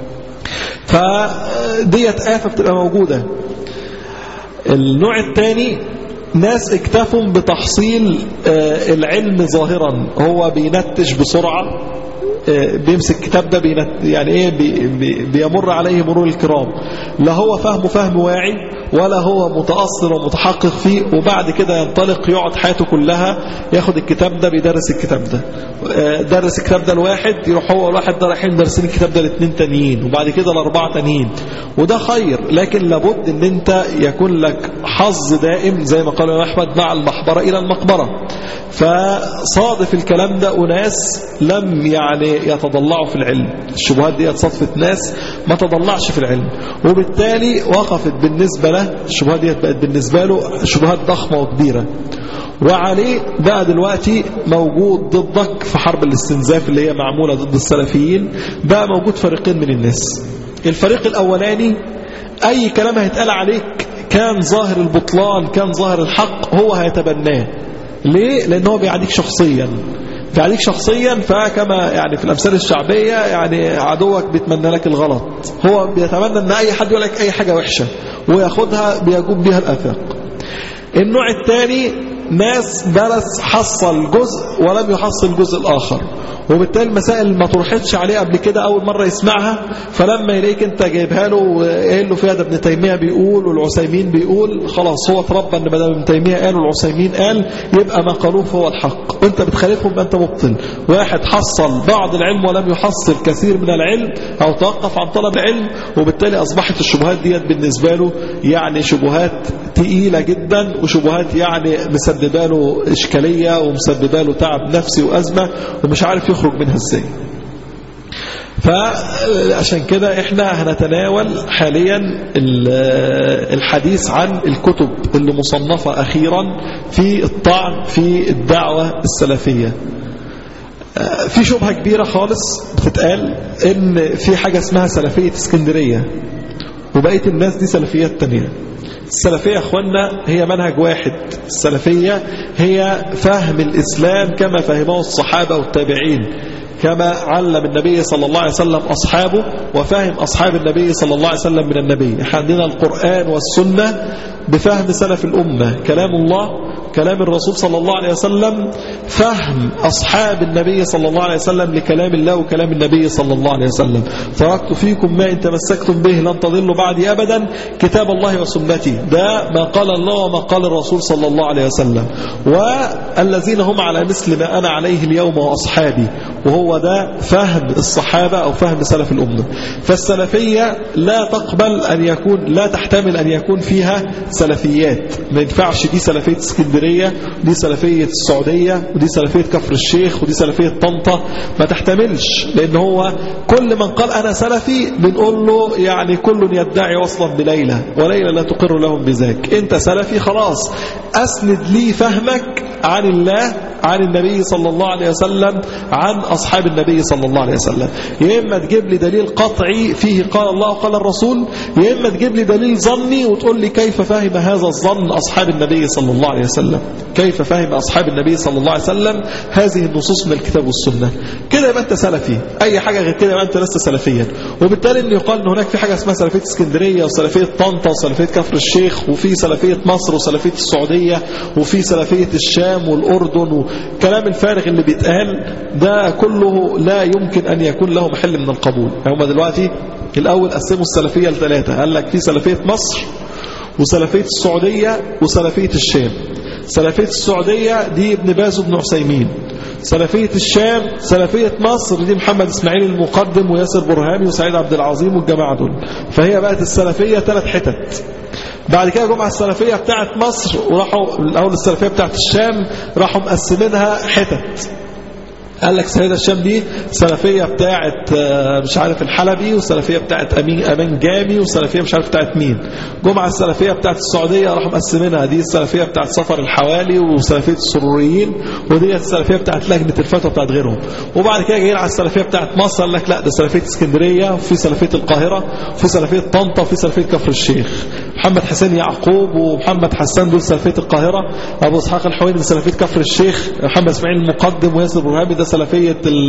فديت آفة بتبقى موجودة النوع الثاني ناس اكتفوا بتحصيل العلم ظاهرا هو بينتج بسرعة بيمسك كتاب ده بينت يعني ايه بي بي بيمر عليه مرور الكرام لا هو فهمه فهم واعي ولا هو متأصل ومتحقق فيه وبعد كده ينطلق يقعد حياته كلها ياخد الكتاب ده بيدرس الكتاب ده درس الكتاب ده الواحد يروح هو الواحد ده رايحين دارسين الكتاب ده الاثنين تانيين وبعد كده الاربعه تانيين وده خير لكن لابد ان انت يكون لك حظ دائم زي ما قال احمد مع المحبره الى المقبره فصادف الكلام ده اناس لم يعني يتضلعوا في العلم الشبهات دي صدفت ناس ما تضلعش في العلم وبالتالي وقفت بالنسبه له الشبهات دي بقت بالنسبه له شبهات ضخمه وكبيره وعليه بقى دلوقتي موجود ضدك في حرب الاستنزاف اللي هي معمولة ضد السلفيين بقى موجود فريقين من الناس الفريق الأولاني أي كلام هيتقال عليك كان ظاهر البطلان كان ظاهر الحق هو هيتبناه ليه؟ لأن هو بيعاديك شخصيا بيعاديك شخصيا فكما يعني في الأمثال الشعبية يعني عدوك بيتمنى لك الغلط هو بيتمنى أن أي حد يقول لك أي حاجة وحشة وياخدها بيجوب بها الآفاق النوع الثاني ناس درس حصل جزء ولم يحصل الجزء الآخر وبالتالي المسائل ما طرحتش عليه قبل كده أول مرة يسمعها فلما يلاقيك أنت جايبها له وقايل له فيها ده ابن تيمية بيقول والعثيمين بيقول خلاص هو اتربى ان بدل ابن تيمية قال والعثيمين قال يبقى ما قالوه فهو الحق وانت بتخالفهم يبقى انت مبطل واحد حصل بعض العلم ولم يحصل كثير من العلم أو توقف عن طلب العلم وبالتالي أصبحت الشبهات ديت بالنسبة له يعني شبهات تقيلة جدا وشبهات يعني مسببة له إشكالية ومسببة له تعب نفسي وأزمة ومش عارف يخرج منها ازاي فعشان كده احنا هنتناول حاليا الحديث عن الكتب اللي مصنفة أخيرا في الطعن في الدعوة السلفية في شبهة كبيرة خالص بتتقال ان في حاجة اسمها سلفية اسكندرية وبقية الناس دي سلفيات تانية السلفية يا اخوانا هي منهج واحد السلفية هي فهم الإسلام كما فهمه الصحابة والتابعين كما علم النبي صلى الله عليه وسلم أصحابه وفهم أصحاب النبي صلى الله عليه وسلم من النبي احنا عندنا القرآن والسنة بفهم سلف الأمة كلام الله كلام الرسول صلى الله عليه وسلم فهم أصحاب النبي صلى الله عليه وسلم لكلام الله وكلام النبي صلى الله عليه وسلم تركت فيكم ما إن تمسكتم به لن تضلوا بعدي أبدا كتاب الله وسنتي ده ما قال الله وما قال الرسول صلى الله عليه وسلم والذين هم على مثل ما أنا عليه اليوم وأصحابي وهو ده فهم الصحابة أو فهم سلف الأمة فالسلفية لا تقبل أن يكون لا تحتمل أن يكون فيها سلفيات ما ينفعش دي سلفية اسكندرية ودي سلفية السعودية ودي سلفية كفر الشيخ ودي سلفية طنطا ما تحتملش لأن هو كل من قال أنا سلفي بنقول له يعني كل يدعي وصلا بليلى وليلى لا تقر لهم بذاك أنت سلفي خلاص أسند لي فهمك عن الله عن النبي صلى الله عليه وسلم عن أصحاب النبي صلى الله عليه وسلم يا إما تجيب لي دليل قطعي فيه قال الله وقال الرسول يا إما تجيب لي دليل ظني وتقول لي كيف فهم هذا الظن أصحاب النبي صلى الله عليه وسلم كيف فهم أصحاب النبي صلى الله عليه وسلم هذه النصوص من الكتاب والسنة كده يبقى أنت سلفي أي حاجة غير كده يبقى أنت لست سلفيا وبالتالي أن يقال أن هناك في حاجة اسمها سلفية اسكندرية وسلفية طنطا وسلفية كفر الشيخ وفي سلفية مصر وسلفية السعودية وفي سلفية الشام والأردن وكلام الفارغ اللي بيتقال ده كله لا يمكن أن يكون له محل من القبول هم دلوقتي الأول قسموا السلفية لثلاثة قال لك في سلفية مصر وسلفية السعودية وسلفية الشام سلفية السعودية دي ابن باز وابن عثيمين سلفية الشام سلفية مصر دي محمد اسماعيل المقدم وياسر برهامي وسعيد عبد العظيم والجماعة دول فهي بقت السلفية ثلاث حتت بعد كده جمعة السلفية بتاعت مصر وراحوا الأول السلفية بتاعت الشام راحوا مقسمينها حتت قال لك سيدة الشام دي سلفية بتاعت مش عارف الحلبي وسلفية بتاعت أمين أمان جامي وسلفية مش عارف بتاعت مين جمعة السلفية بتاعت السعودية راحوا مقسمينها دي السلفية بتاعت سفر الحوالي وسلفية السروريين ودي السلفية بتاعت لجنة الفتوى بتاعت غيرهم وبعد كده جايين على السلفية بتاعت مصر قال لك لا ده سلفية اسكندرية وفي سلفية القاهرة وفي سلفية طنطا وفي سلفية كفر الشيخ محمد حسين يعقوب ومحمد حسان دول سلفية القاهرة أبو إسحاق الحويني من سلفية كفر الشيخ محمد اسماعيل المقدم وياسر برهامي ده سلفية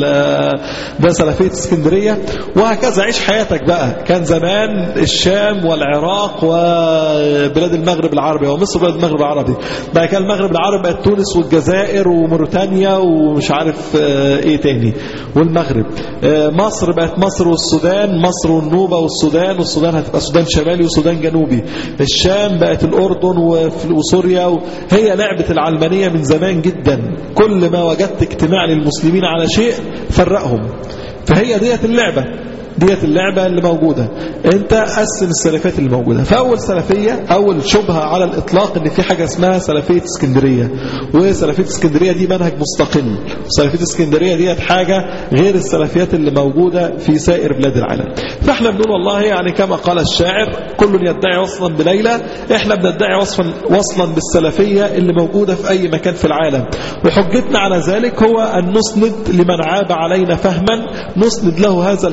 ده سلفية اسكندرية وهكذا عيش حياتك بقى كان زمان الشام والعراق وبلاد المغرب العربي ومصر بلاد المغرب العربي بقى كان المغرب العربي بقت تونس والجزائر وموريتانيا ومش عارف ايه تاني والمغرب مصر بقت مصر والسودان مصر والنوبة والسودان والسودان هتبقى سودان شمالي وسودان جنوبي الشام بقت الأردن وسوريا هي لعبة العلمانية من زمان جدا كل ما وجدت اجتماع للمسلمين على شيء فرقهم فهي ديت اللعبة ديت اللعبة اللي موجودة انت قسم السلفيات اللي موجودة فأول سلفية أول شبهة على الإطلاق ان في حاجة اسمها سلفية اسكندرية وسلفية اسكندرية دي منهج مستقل سلفية اسكندرية ديت حاجة غير السلفيات اللي موجودة في سائر بلاد العالم فاحنا بنقول والله يعني كما قال الشاعر كل يدعي وصلا بليلى احنا بندعي وصفا وصلا بالسلفية اللي موجودة في أي مكان في العالم وحجتنا على ذلك هو أن نسند لمن عاب علينا فهما نسند له هذا الفهم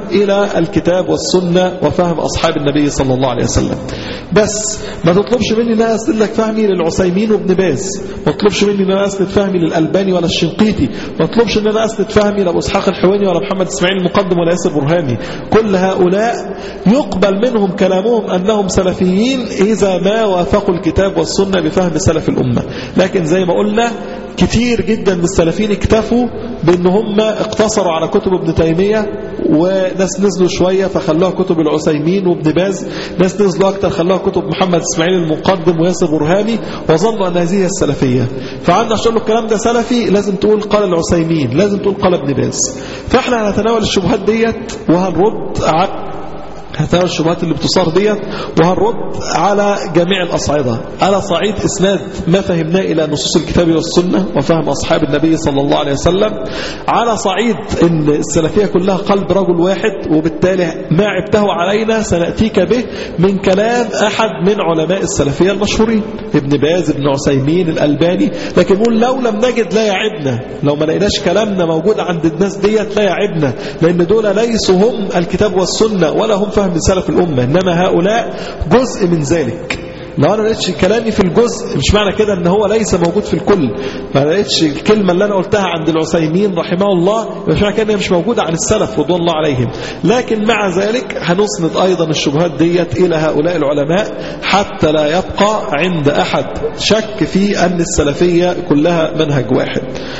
إلى الكتاب والسنة وفهم أصحاب النبي صلى الله عليه وسلم بس ما تطلبش مني ان انا اسند لك فهمي للعسيمين وابن باز ما تطلبش مني ان انا اسند فهمي للالباني ولا الشنقيطي ما تطلبش ان انا اسند فهمي لابو اسحاق الحويني ولا محمد اسماعيل المقدم ولا ياسر برهامي كل هؤلاء يقبل منهم كلامهم انهم سلفيين اذا ما وافقوا الكتاب والسنه بفهم سلف الامه لكن زي ما قلنا كتير جدا من السلفيين اكتفوا بان هم اقتصروا على كتب ابن تيمية وناس نزلوا شوية فخلوها كتب العسيمين وابن باز ناس نزلوا اكتر خلوها كتب محمد اسماعيل المقدم وياسر برهامي وظنوا ان هذه السلفية فعندنا عشان له الكلام ده سلفي لازم تقول قال العسيمين لازم تقول قال ابن باز فاحنا هنتناول الشبهات ديت وهنرد على هتناول الشبهات اللي بتصار ديت وهنرد على جميع الأصعدة على صعيد إسناد ما فهمناه إلى نصوص الكتاب والسنة وفهم أصحاب النبي صلى الله عليه وسلم على صعيد إن السلفية كلها قلب رجل واحد وبالتالي ما عبته علينا سنأتيك به من كلام أحد من علماء السلفية المشهورين ابن باز ابن عسيمين الألباني لكن نقول لو لم نجد لا يعبنا لو ما لقيناش كلامنا موجود عند الناس ديت لا يعبنا لأن دول ليسوا هم الكتاب والسنة ولا هم فهم سلف الأمة إنما هؤلاء جزء من ذلك لو انا لقيتش كلامي في الجزء مش معنى كده ان هو ليس موجود في الكل ما لقيتش الكلمه اللي انا قلتها عند العثيمين رحمه الله مش معنى كده مش موجوده عن السلف رضوان الله عليهم لكن مع ذلك هنسند ايضا الشبهات ديت الى هؤلاء العلماء حتى لا يبقى عند احد شك في ان السلفيه كلها منهج واحد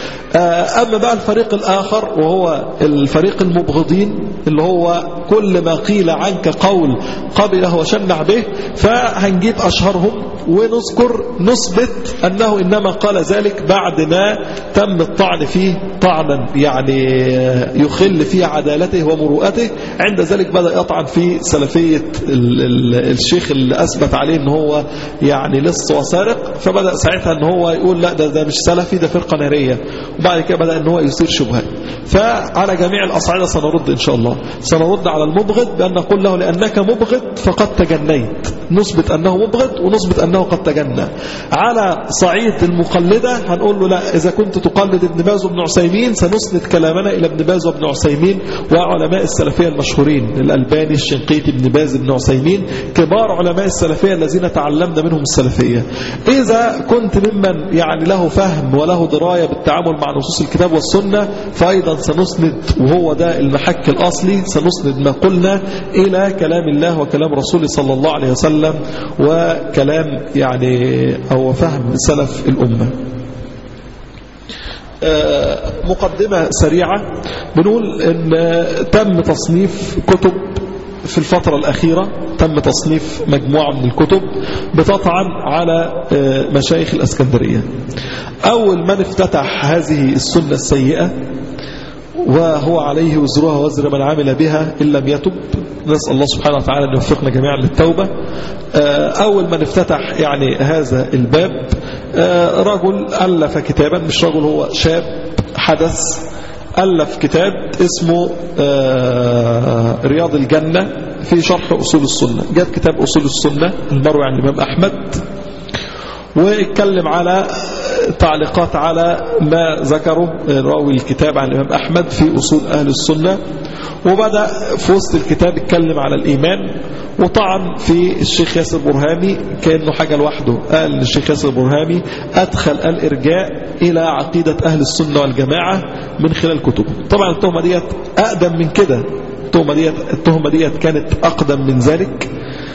أما بقى الفريق الآخر وهو الفريق المبغضين اللي هو كل ما قيل عنك قول قبله وشنع به فهنجيب أشهرهم ونذكر نثبت أنه إنما قال ذلك بعد ما تم الطعن فيه طعنا يعني يخل في عدالته ومروءته عند ذلك بدأ يطعن في سلفية الشيخ اللي أثبت عليه أنه هو يعني لص وسارق فبدأ ساعتها أنه هو يقول لا ده, ده مش سلفي ده فرقة نارية وبعد كده بدأ أنه هو يصير شبهات فعلى جميع الأصعدة سنرد إن شاء الله سنرد على المبغض بأن نقول له لأنك مبغض فقد تجنيت نثبت أنه مبغض ونثبت أنه قد تجنى على صعيد المقلدة هنقول له لا إذا كنت تقلد ابن باز وابن عثيمين سنسند كلامنا إلى ابن باز وابن عثيمين وعلماء السلفية المشهورين الألباني الشنقيطي ابن باز ابن عثيمين كبار علماء السلفية الذين تعلمنا منهم السلفية إذا كنت ممن يعني له فهم وله دراية بالتعامل مع نصوص الكتاب والسنة فأيضا سنسند وهو ده المحك الأصلي سنسند ما قلنا إلى كلام الله وكلام رسوله صلى الله عليه وسلم وكلام يعني أو فهم سلف الأمة مقدمة سريعة بنقول ان تم تصنيف كتب في الفترة الأخيرة تم تصنيف مجموعة من الكتب بتطعن على مشايخ الأسكندرية أول من افتتح هذه السنة السيئة وهو عليه وزرها وزر من عمل بها إن لم يتب نسأل الله سبحانه وتعالى أن يوفقنا جميعا للتوبة أول من افتتح يعني هذا الباب رجل ألف كتابا مش رجل هو شاب حدث ألف كتاب اسمه رياض الجنة في شرح أصول السنة جاب كتاب أصول السنة المروي عن الإمام أحمد واتكلم على تعليقات على ما ذكره راوي الكتاب عن الإمام أحمد في أصول أهل السنة وبدأ في وسط الكتاب اتكلم على الإيمان وطعن في الشيخ ياسر برهامي كأنه حاجة لوحده قال ان الشيخ ياسر برهامي أدخل الإرجاء إلى عقيدة أهل السنة والجماعة من خلال كتبه طبعا التهمة ديت أقدم من كده التهمة ديت, التهمة ديت كانت أقدم من ذلك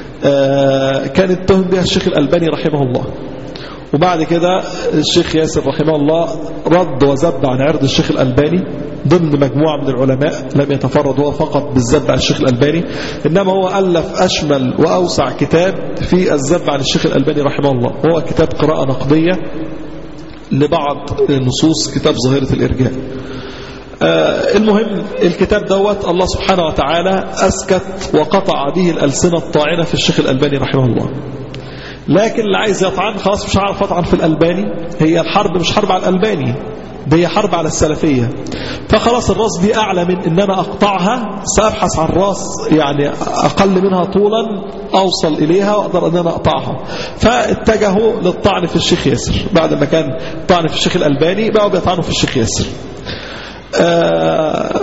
آه كانت تهم بها الشيخ الألباني رحمه الله وبعد كده الشيخ ياسر رحمه الله رد وزب عن عرض الشيخ الألباني ضمن مجموعة من العلماء لم يتفرد هو فقط بالزب عن الشيخ الألباني إنما هو ألف أشمل وأوسع كتاب في الزب عن الشيخ الألباني رحمه الله هو كتاب قراءة نقدية لبعض نصوص كتاب ظاهرة الإرجاء آه المهم الكتاب دوت الله سبحانه وتعالى أسكت وقطع به الألسنة الطاعنة في الشيخ الألباني رحمه الله لكن اللي عايز يطعن خلاص مش هعرف اطعن في الألباني هي الحرب مش حرب على الألباني دي حرب على السلفية فخلاص الراس دي أعلى من إن أنا أقطعها سأبحث عن راس يعني أقل منها طولا أوصل إليها وأقدر أن أنا أقطعها فاتجهوا للطعن في الشيخ ياسر بعد ما كان طعن في الشيخ الألباني بقوا بيطعنوا في الشيخ ياسر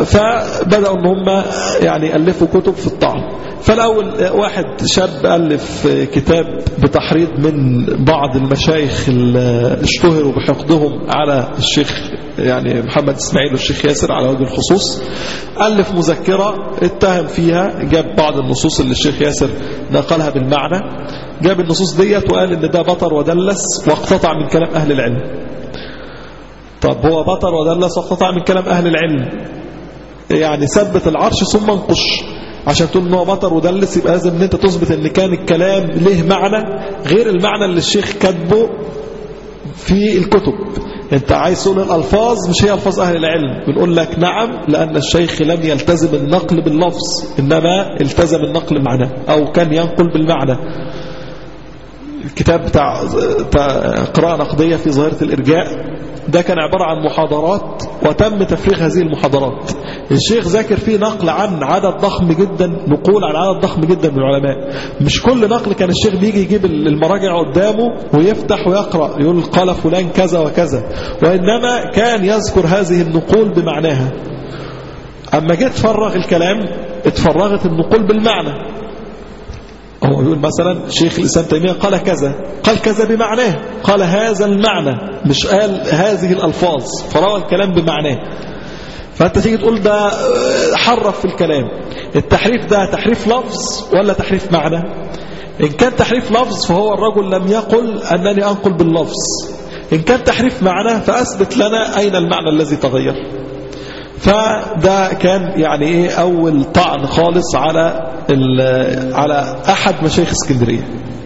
فبدأوا ان هم يعني ألفوا كتب في الطعن فالأول واحد شاب ألف كتاب بتحريض من بعض المشايخ اللي اشتهروا بحقدهم على الشيخ يعني محمد اسماعيل والشيخ ياسر على وجه الخصوص ألف مذكرة اتهم فيها جاب بعض النصوص اللي الشيخ ياسر نقلها بالمعنى جاب النصوص ديت وقال ان ده بطر ودلس واقتطع من كلام أهل العلم طب هو بطر ودلس واقتطع من كلام أهل العلم يعني ثبت العرش ثم انقش عشان تقول ان هو بطر ودلس يبقى لازم ان انت تثبت ان كان الكلام له معنى غير المعنى اللي الشيخ كاتبه في الكتب انت عايز تقول الالفاظ مش هي الفاظ اهل العلم بنقول لك نعم لان الشيخ لم يلتزم النقل باللفظ انما التزم النقل بمعنى او كان ينقل بالمعنى الكتاب بتاع قراءة نقدية في ظاهرة الإرجاء ده كان عبارة عن محاضرات وتم تفريغ هذه المحاضرات الشيخ ذاكر فيه نقل عن عدد ضخم جدا نقول عن عدد ضخم جدا من العلماء مش كل نقل كان الشيخ بيجي يجيب المراجع قدامه ويفتح ويقرأ يقول قال فلان كذا وكذا وإنما كان يذكر هذه النقول بمعناها أما جيت تفرغ الكلام اتفرغت النقول بالمعنى هو بيقول مثلا شيخ الإسلام تيمية قال كذا قال كذا بمعناه قال هذا المعنى مش قال هذه الألفاظ فروى الكلام بمعناه فأنت تيجي تقول ده حرف في الكلام التحريف ده تحريف لفظ ولا تحريف معنى إن كان تحريف لفظ فهو الرجل لم يقل أنني أنقل باللفظ إن كان تحريف معنى فأثبت لنا أين المعنى الذي تغير فده كان يعني ايه اول طعن خالص على على احد مشايخ اسكندريه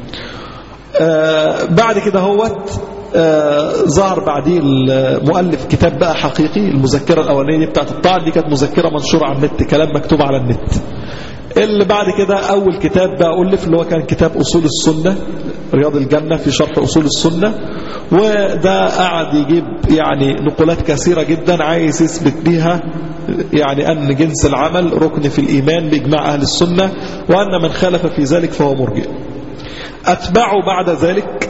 آه بعد كده هوت آه ظهر بعديه المؤلف كتاب بقى حقيقي المذكره الاولانيه بتاعت الطعن دي كانت مذكره منشوره على النت كلام مكتوب على النت اللي بعد كده أول كتاب بقى ألف اللي هو كان كتاب أصول السنة رياض الجنة في شرح أصول السنة وده قعد يجيب يعني نقولات كثيرة جدا عايز يثبت بيها يعني أن جنس العمل ركن في الإيمان بإجماع أهل السنة وأن من خالف في ذلك فهو مرجئ أتبعه بعد ذلك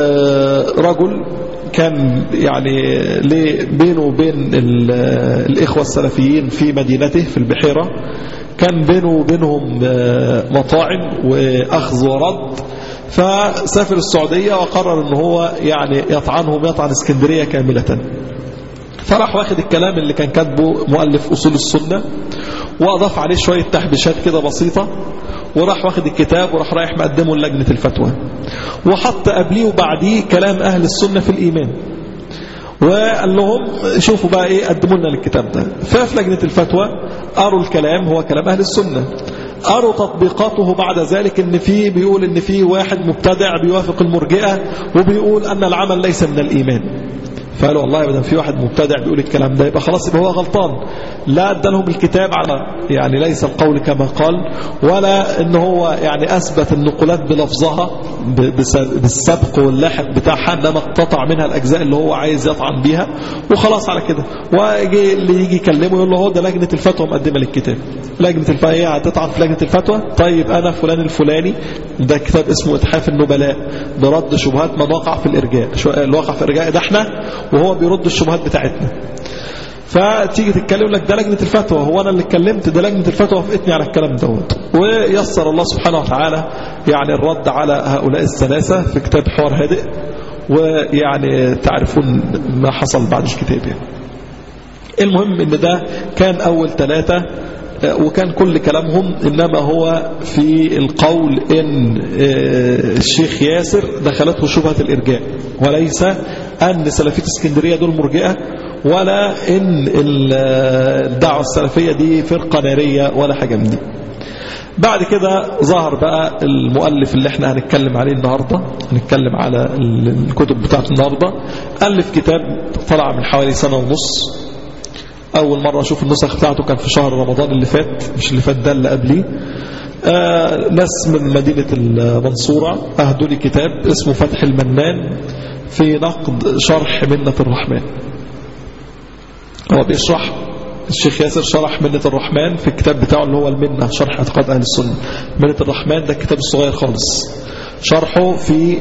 رجل كان يعني بينه وبين الإخوة السلفيين في مدينته في البحيرة كان بينه وبينهم مطاعم وأخذ ورد فسافر السعودية وقرر ان هو يعني يطعنهم يطعن اسكندرية كاملة فراح واخد الكلام اللي كان كاتبه مؤلف أصول السنة وأضاف عليه شوية تحبيشات كده بسيطة وراح واخد الكتاب وراح رايح مقدمه لجنة الفتوى وحط قبليه وبعديه كلام أهل السنة في الإيمان وقال لهم شوفوا بقى ايه قدموا لنا الكتاب ده ففي لجنة الفتوى قروا الكلام هو كلام أهل السنة قروا تطبيقاته بعد ذلك ان في بيقول ان في واحد مبتدع بيوافق المرجئة وبيقول ان العمل ليس من الإيمان فقالوا والله بدل في واحد مبتدع بيقول الكلام ده يبقى خلاص يبقى هو غلطان لا ادى لهم الكتاب على يعني ليس القول كما قال ولا ان هو يعني اثبت النقولات بلفظها بالسبق واللاحق بتاعها انما اقتطع منها الاجزاء اللي هو عايز يطعن بيها وخلاص على كده ويجي اللي يجي يكلمه يقول له هو ده لجنه الفتوى مقدمه للكتاب لجنه الفتوى هي هتطعن في لجنه الفتوى طيب انا فلان الفلاني ده كتاب اسمه اتحاف النبلاء برد شبهات من وقع في الارجاء الواقع في الارجاء ده احنا وهو بيرد الشبهات بتاعتنا فتيجي تتكلم لك ده لجنة الفتوى هو أنا اللي اتكلمت ده لجنة الفتوى وافقتني على الكلام دوت ويسر الله سبحانه وتعالى يعني الرد على هؤلاء الثلاثة في كتاب حوار هادئ ويعني تعرفون ما حصل بعد الكتاب يعني. المهم ان ده كان أول ثلاثة وكان كل كلامهم إنما هو في القول إن الشيخ ياسر دخلته شبهة الإرجاء وليس أن سلفية اسكندرية دول مرجئة ولا إن الدعوة السلفية دي فرقة نارية ولا حاجة من دي بعد كده ظهر بقى المؤلف اللي احنا هنتكلم عليه النهاردة هنتكلم على الكتب بتاعت النهاردة ألف كتاب طلع من حوالي سنة ونص أول مرة أشوف النسخ بتاعته كان في شهر رمضان اللي فات مش اللي فات ده اللي قبليه آه ناس من مدينة المنصورة أهدوا لي كتاب اسمه فتح المنان في نقد شرح منة الرحمن هو بيشرح الشيخ ياسر شرح منة الرحمن في الكتاب بتاعه اللي هو المنة شرح اعتقاد أهل السنة منة الرحمن ده الكتاب الصغير خالص شرحه في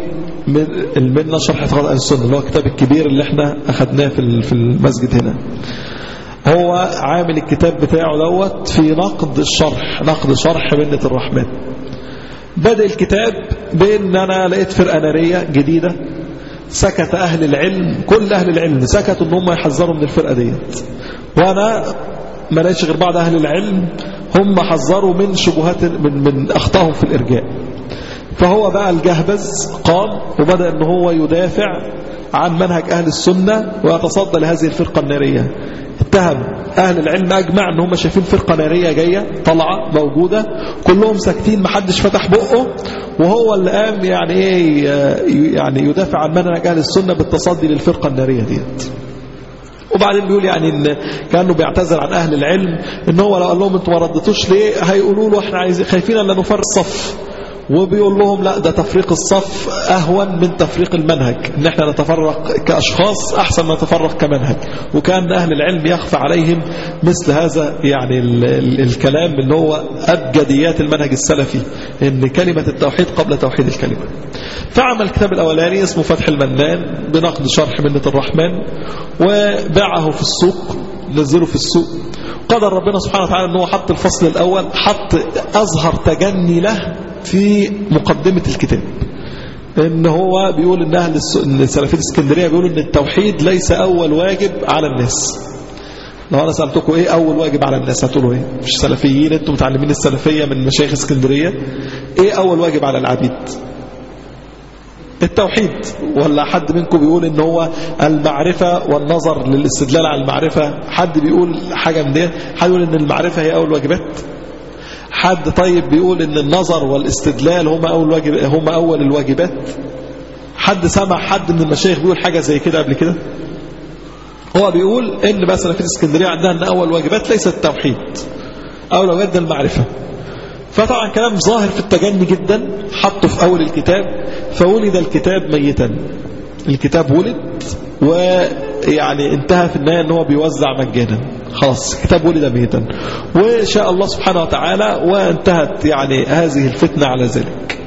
المنة شرح اعتقاد أهل السنة اللي هو الكتاب الكبير اللي احنا أخدناه في المسجد هنا هو عامل الكتاب بتاعه دوت في نقد الشرح نقد شرح منة الرحمن بدأ الكتاب بأن أنا لقيت فرقة نارية جديدة سكت أهل العلم كل أهل العلم سكتوا أن هم يحذروا من الفرقة ديت وأنا ما لقيتش غير بعض أهل العلم هم حذروا من شبهات من, من أخطائهم في الإرجاء فهو بقى الجهبز قام وبدأ أن هو يدافع عن منهج أهل السنة ويتصدى لهذه الفرقة النارية اتهم أهل العلم أجمع أن هم شايفين فرقة نارية جاية طلعة موجودة كلهم ساكتين محدش فتح بقه وهو اللي قام يعني ايه يعني يدافع عن منهج أهل السنة بالتصدي للفرقة النارية ديت وبعدين بيقول يعني ان كانه بيعتذر عن اهل العلم ان هو لو قال لهم انتوا ما ردتوش ليه هيقولوا له احنا عايزين خايفين ان نفرق الصف وبيقول لهم لا ده تفريق الصف أهون من تفريق المنهج ان احنا نتفرق كأشخاص أحسن ما نتفرق كمنهج وكان أهل العلم يخفى عليهم مثل هذا يعني ال ال الكلام اللي هو أبجديات المنهج السلفي ان كلمة التوحيد قبل توحيد الكلمة فعمل الكتاب الأولاني اسمه فتح المنان بنقد شرح منة الرحمن وباعه في السوق نزله في السوق قدر ربنا سبحانه وتعالى ان هو حط الفصل الأول حط أظهر تجني له في مقدمة الكتاب ان هو بيقول ان اهل السلفية الاسكندرية بيقولوا ان التوحيد ليس اول واجب على الناس لو انا سألتكم ايه اول واجب على الناس هتقولوا ايه مش سلفيين انتم متعلمين السلفية من مشايخ اسكندرية ايه اول واجب على العبيد التوحيد ولا حد منكم بيقول ان هو المعرفة والنظر للاستدلال على المعرفة حد بيقول حاجة من دي حد يقول ان المعرفة هي اول واجبات حد طيب بيقول ان النظر والاستدلال هما اول واجب هما اول الواجبات حد سمع حد من المشايخ بيقول حاجة زي كده قبل كده هو بيقول ان مثلا في الاسكندرية عندنا ان اول واجبات ليس التوحيد اول واجبات المعرفة فطبعا كلام ظاهر في التجني جدا حطه في اول الكتاب فولد الكتاب ميتا الكتاب ولد ويعني انتهى في النهاية ان هو بيوزع مجانا خلاص الكتاب ولد ميتا وشاء الله سبحانه وتعالى وانتهت يعني هذه الفتنة على ذلك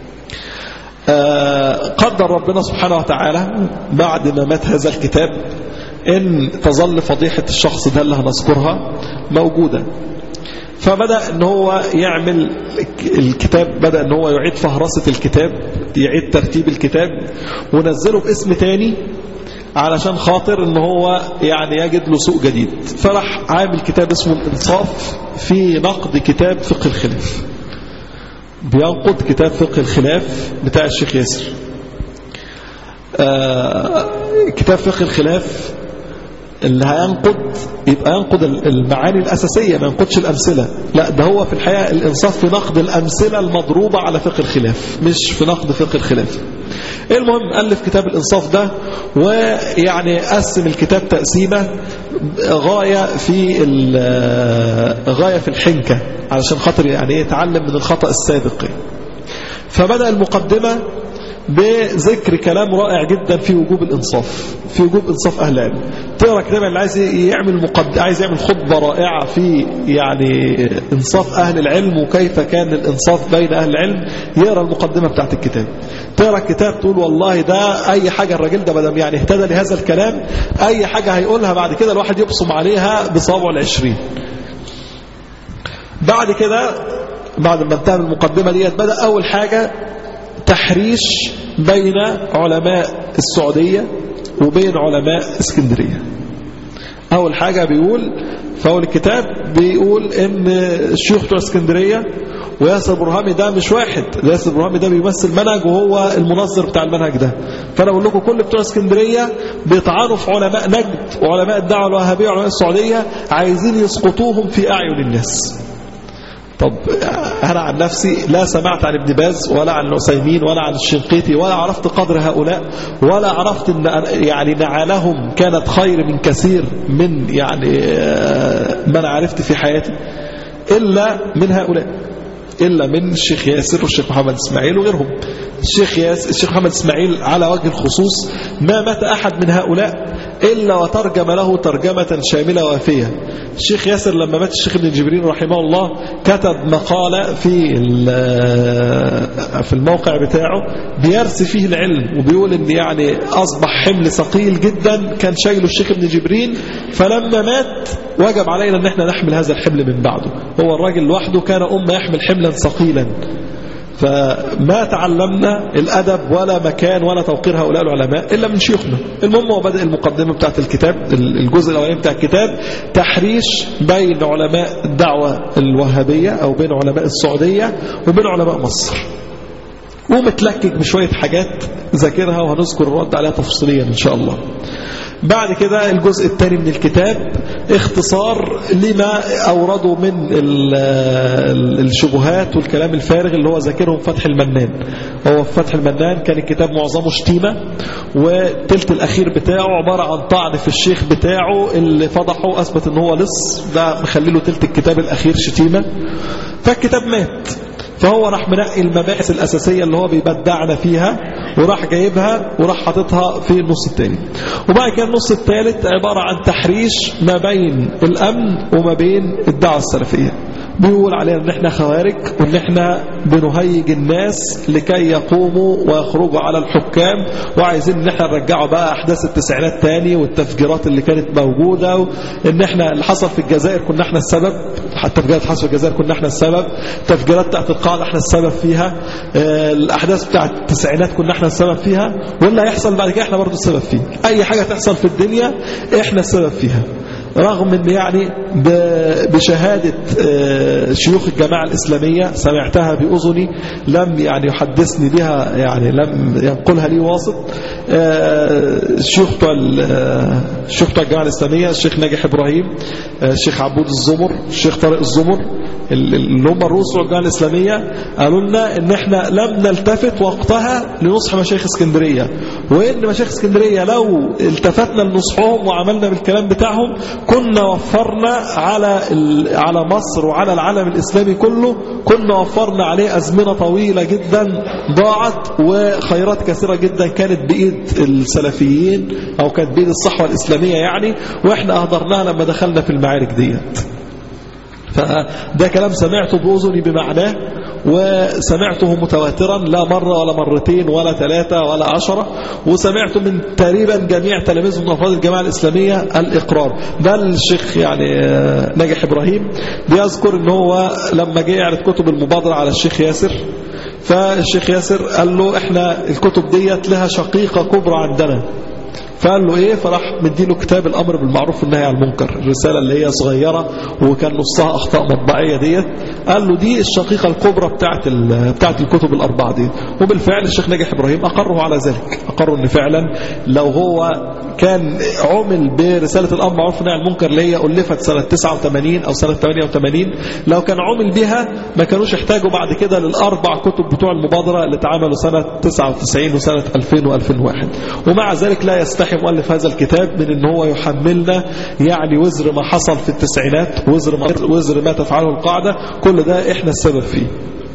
قدر ربنا سبحانه وتعالى بعد ما مات هذا الكتاب ان تظل فضيحة الشخص ده اللي هنذكرها موجودة فبدأ ان هو يعمل الكتاب بدأ ان هو يعيد فهرسة الكتاب يعيد ترتيب الكتاب ونزله باسم تاني علشان خاطر ان هو يعني يجد له سوق جديد فراح عامل كتاب اسمه الانصاف في نقد كتاب فقه الخلاف بينقد كتاب فقه الخلاف بتاع الشيخ ياسر آه كتاب فقه الخلاف اللي هينقد يبقى ينقد المعاني الأساسية ما ينقدش الأمثلة لا ده هو في الحقيقة الإنصاف في نقد الأمثلة المضروبة على فقه الخلاف مش في نقد فقه الخلاف المهم ألف كتاب الإنصاف ده ويعني قسم الكتاب تقسيمة غاية في غاية في الحنكة علشان خاطر يعني يتعلم من الخطأ السابق فبدأ المقدمة بذكر كلام رائع جدا في وجوب الانصاف في وجوب انصاف اهل العلم تقرا كتاب اللي عايز يعمل مقد... عايز يعمل خطبه رائعه في يعني انصاف اهل العلم وكيف كان الانصاف بين اهل العلم يقرا المقدمه بتاعت الكتاب تقرا الكتاب تقول والله ده اي حاجه الراجل ده بدل يعني اهتدى لهذا الكلام اي حاجه هيقولها بعد كده الواحد يبصم عليها بصابعه العشرين بعد كده بعد ما انتهى المقدمه ديت بدا اول حاجه تحريش بين علماء السعودية وبين علماء اسكندرية أول حاجة بيقول في أول الكتاب بيقول إن الشيوخ بتوع اسكندرية وياسر برهامي ده مش واحد ده ياسر برهامي ده بيمثل منهج وهو المنظر بتاع المنهج ده فأنا أقول لكم كل بتوع اسكندرية بيطعنوا في علماء نجد وعلماء الدعوة الوهابية وعلماء السعودية عايزين يسقطوهم في أعين الناس طب أنا عن نفسي لا سمعت عن ابن باز ولا عن العثيمين ولا عن الشنقيطي ولا عرفت قدر هؤلاء ولا عرفت ان يعني نعالهم كانت خير من كثير من يعني من عرفت في حياتي إلا من هؤلاء إلا من الشيخ ياسر والشيخ محمد إسماعيل وغيرهم الشيخ ياسر الشيخ محمد إسماعيل على وجه الخصوص ما مات أحد من هؤلاء إلا وترجم له ترجمة شاملة وافية الشيخ ياسر لما مات الشيخ ابن جبرين رحمه الله كتب مقالة في في الموقع بتاعه بيرسي فيه العلم وبيقول ان يعني أصبح حمل ثقيل جدا كان شايله الشيخ ابن جبرين فلما مات وجب علينا ان احنا نحمل هذا الحمل من بعده هو الراجل لوحده كان أمة يحمل حملا ثقيلا فما تعلمنا الأدب ولا مكان ولا توقير هؤلاء العلماء إلا من شيوخنا المهم هو بدأ المقدمة بتاعت الكتاب الجزء الأولاني بتاع الكتاب تحريش بين علماء الدعوة الوهابية أو بين علماء السعودية وبين علماء مصر ومتلكك بشوية حاجات ذاكرها وهنذكر الرد عليها تفصيليا إن شاء الله بعد كده الجزء الثاني من الكتاب اختصار لما أورده من الشبهات والكلام الفارغ اللي هو ذاكرهم فتح المنان هو في فتح المنان كان الكتاب معظمه شتيمة والتلت الأخير بتاعه عبارة عن طعن في الشيخ بتاعه اللي فضحه أثبت ان هو لص ده مخليله تلت الكتاب الأخير شتيمة فالكتاب مات فهو راح منقي المباحث الأساسية اللي هو بيبدعنا فيها وراح جايبها وراح حاططها في النص الثاني وبعد كده النص الثالث عبارة عن تحريش ما بين الأمن وما بين الدعوة السلفية بيقول علينا ان احنا خوارج وان احنا بنهيج الناس لكي يقوموا ويخرجوا على الحكام وعايزين ان احنا نرجعوا بقى احداث التسعينات تاني والتفجيرات اللي كانت موجودة وان احنا اللي حصل في الجزائر كنا احنا السبب حتى التفجيرات حصل في الجزائر كنا احنا السبب التفجيرات بتاعت القاعدة احنا السبب فيها الاحداث بتاعت التسعينات كنا احنا السبب فيها واللي هيحصل بعد كده احنا برضه السبب فيه اي حاجة تحصل في الدنيا احنا السبب فيها رغم ان يعني بشهادة شيوخ الجماعة الإسلامية سمعتها بأذني لم يعني يحدثني بها يعني لم ينقلها لي واسط الشيوخ بتوع الشيوخ بتوع الجماعة الإسلامية الشيخ ناجح إبراهيم الشيخ عبود الزمر الشيخ طارق الزمر اللي هم الرؤوس بتوع الجماعة الإسلامية قالوا لنا ان احنا لم نلتفت وقتها لنصح مشايخ اسكندرية وان مشايخ اسكندرية لو التفتنا لنصحهم وعملنا بالكلام بتاعهم كنا وفرنا على على مصر وعلى العالم الإسلامي كله كنا وفرنا عليه أزمنة طويلة جدا ضاعت وخيرات كثيرة جدا كانت بإيد السلفيين أو كانت بإيد الصحوة الإسلامية يعني وإحنا أهدرناها لما دخلنا في المعارك ديت فده كلام سمعته بأذني بمعناه وسمعته متواترا لا مرة ولا مرتين ولا ثلاثة ولا عشرة وسمعته من تقريبا جميع تلاميذ من أفراد الجماعة الإسلامية الإقرار بل الشيخ يعني ناجح إبراهيم بيذكر ان هو لما جه يعرض كتب المبادرة على الشيخ ياسر فالشيخ ياسر قال له احنا الكتب ديت لها شقيقة كبرى عندنا فقال له ايه فراح مديله كتاب الامر بالمعروف والنهي عن المنكر الرساله اللي هي صغيره وكان نصها اخطاء مطبعيه ديت قال له دي الشقيقه الكبرى بتاعت بتاعت الكتب الاربعه دي وبالفعل الشيخ ناجح ابراهيم اقره على ذلك اقروا ان فعلا لو هو كان عمل برساله الامر بالمعروف والنهي عن المنكر اللي هي الفت سنه 89 او سنه 88 لو كان عمل بها ما كانوش يحتاجوا بعد كده للاربع كتب بتوع المبادره اللي اتعملوا سنه 99 وسنه 2000 و2001 ومع ذلك لا يستحي مؤلف هذا الكتاب من ان هو يحملنا يعني وزر ما حصل في التسعينات وزر ما, وزر ما تفعله القاعدة كل ده احنا السبب فيه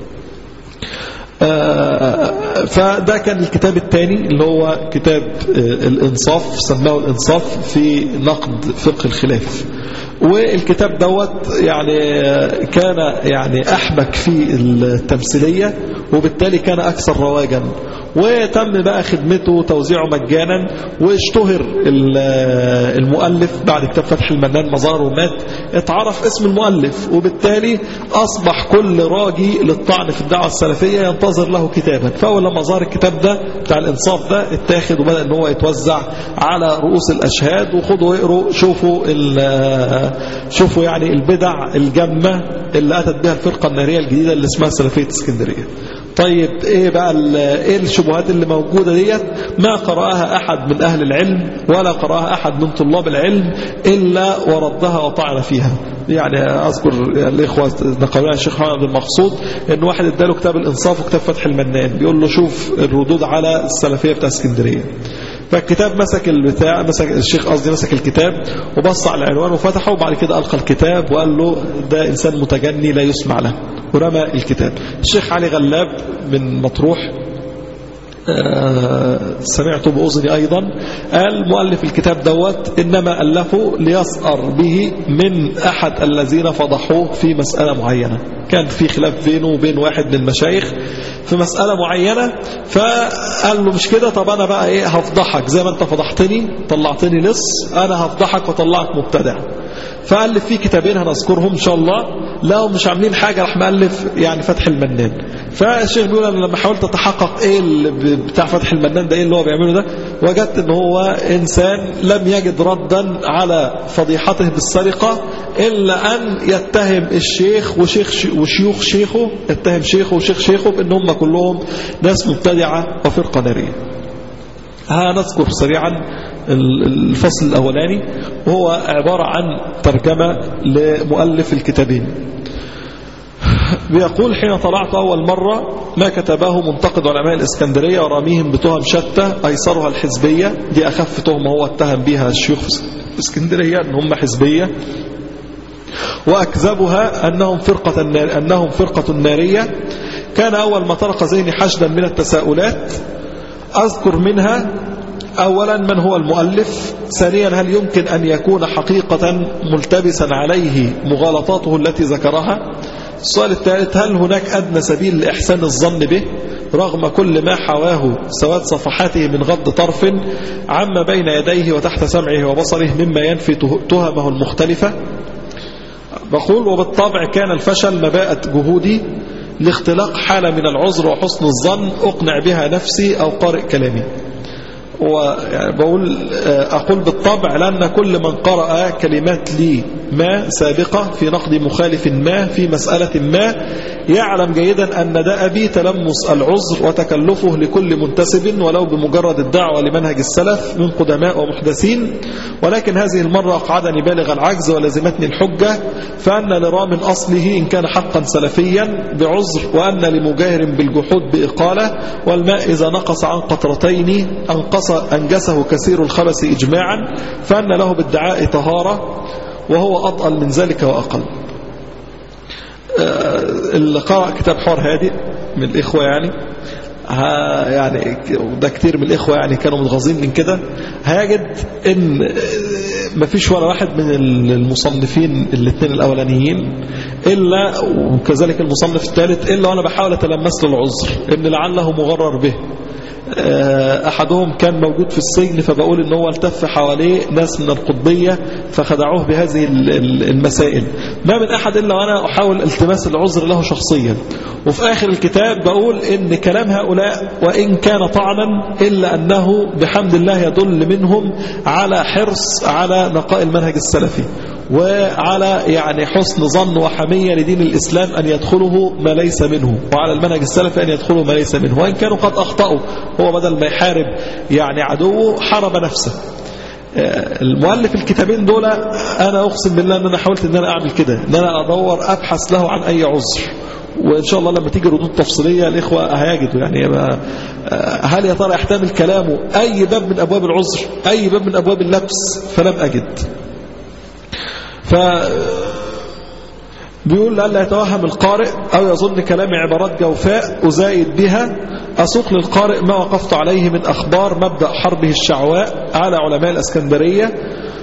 فده كان الكتاب الثاني اللي هو كتاب الانصاف سماه الانصاف في نقد فقه الخلاف والكتاب دوت يعني كان يعني أحبك في التمثيلية وبالتالي كان أكثر رواجا وتم بقى خدمته وتوزيعه مجانا واشتهر المؤلف بعد كتاب فتح المنان مزار ومات اتعرف اسم المؤلف وبالتالي أصبح كل راجي للطعن في الدعوة السلفية ينتظر له كتابا فأول لما ظهر الكتاب ده بتاع الإنصاف ده اتاخد وبدأ ان هو يتوزع على رؤوس الأشهاد وخدوا واقروا شوفوا شوفوا يعني البدع الجمة اللي أتت بها الفرقة النارية الجديدة اللي اسمها سلفية اسكندرية طيب ايه بقى ايه الشبهات اللي موجودة ديت ما قرأها احد من اهل العلم ولا قرأها احد من طلاب العلم الا وردها وطعن فيها يعني اذكر الاخوة نقلوا الشيخ محمد المقصود ان واحد اداله كتاب الانصاف وكتاب فتح المنان بيقول له شوف الردود على السلفية بتاع اسكندرية فالكتاب مسك البتاع مسك الشيخ قصدي مسك الكتاب وبص على العنوان وفتحه وبعد كده ألقى الكتاب وقال له ده إنسان متجني لا يسمع له ورمى الكتاب الشيخ علي غلاب من مطروح سمعته بأذني أيضا قال مؤلف الكتاب دوت إنما ألفه ليسأر به من أحد الذين فضحوه في مسألة معينة كان في خلاف بينه وبين واحد من المشايخ في مسألة معينة فقال له مش كده طب أنا بقى إيه هفضحك زي ما أنت فضحتني طلعتني لص أنا هفضحك وطلعك مبتدع فألف فيه كتابين هنذكرهم إن شاء الله لا مش عاملين حاجة راح مألف يعني فتح المنان فالشيخ بيقول أنا لما حاولت أتحقق إيه اللي بتاع فتح المنان ده إيه اللي هو بيعمله ده وجدت إن هو إنسان لم يجد ردا على فضيحته بالسرقة إلا أن يتهم الشيخ وشيخ وشيوخ شيخه يتهم شيخه وشيخ شيخه بأن هم كلهم ناس مبتدعة وفرقة نارية هنذكر سريعا الفصل الأولاني وهو عبارة عن ترجمة لمؤلف الكتابين بيقول حين طلعت أول مرة ما كتبه منتقد علماء الإسكندرية وراميهم بتهم شتى أيسرها الحزبية دي أخف تهمة هو اتهم بها الشيوخ الإسكندرية أن هم حزبية وأكذبها أنهم فرقة, النار أنهم فرقة نارية كان أول ما طرق ذهني حشدا من التساؤلات أذكر منها أولا من هو المؤلف ثانيا هل يمكن أن يكون حقيقة ملتبسا عليه مغالطاته التي ذكرها السؤال الثالث هل هناك أدنى سبيل لإحسان الظن به رغم كل ما حواه سواد صفحاته من غض طرف عما بين يديه وتحت سمعه وبصره مما ينفي تهمه المختلفة بقول وبالطبع كان الفشل مباءة جهودي لاختلاق حالة من العذر وحسن الظن أقنع بها نفسي أو قارئ كلامي وبقول أقول بالطبع لأن كل من قرأ كلمات لي ما سابقة في نقد مخالف ما في مسألة ما يعلم جيدا أن ده أبي تلمس العذر وتكلفه لكل منتسب ولو بمجرد الدعوة لمنهج السلف من قدماء ومحدثين ولكن هذه المرة أقعدني بالغ العجز ولزمتني الحجة فأن لرام أصله إن كان حقا سلفيا بعذر وأن لمجاهر بالجحود بإقالة والماء إذا نقص عن قطرتين أنقص أنجسه كثير الخبث إجماعا فأن له بالدعاء طهارة وهو أطأل من ذلك وأقل اللي قرأ كتاب حوار هادئ من الإخوة يعني ها يعني ده كتير من الإخوة يعني كانوا متغاظين من كده هيجد ان ما فيش ولا واحد من المصنفين الاثنين الأولانيين إلا وكذلك المصنف الثالث إلا وأنا بحاول أتلمس له العذر إن لعله مغرر به أحدهم كان موجود في السجن فبقول ان هو التف حواليه ناس من القطبية فخدعوه بهذه المسائل ما من أحد إلا وأنا أحاول التماس العذر له شخصيا وفي آخر الكتاب بقول ان كلام هؤلاء وإن كان طعنا إلا أنه بحمد الله يدل منهم على حرص على نقاء المنهج السلفي وعلى يعني حسن ظن وحمية لدين الإسلام أن يدخله ما ليس منه وعلى المنهج السلفي أن يدخله ما ليس منه وإن كانوا قد أخطأوا هو بدل ما يحارب يعني عدوه حارب نفسه المؤلف الكتابين دول أنا أقسم بالله أن أنا حاولت أن أنا أعمل كده أن أنا أدور أبحث له عن أي عذر وإن شاء الله لما تيجي ردود تفصيلية الإخوة هيجدوا يعني هل يا ترى يحتمل كلامه أي باب من أبواب العذر أي باب من أبواب اللبس فلم أجد ف بيقول لألا يتوهم القارئ أو يظن كلامي عبارات جوفاء أزايد بها أسوق للقارئ ما وقفت عليه من أخبار مبدأ حربه الشعواء على علماء الأسكندرية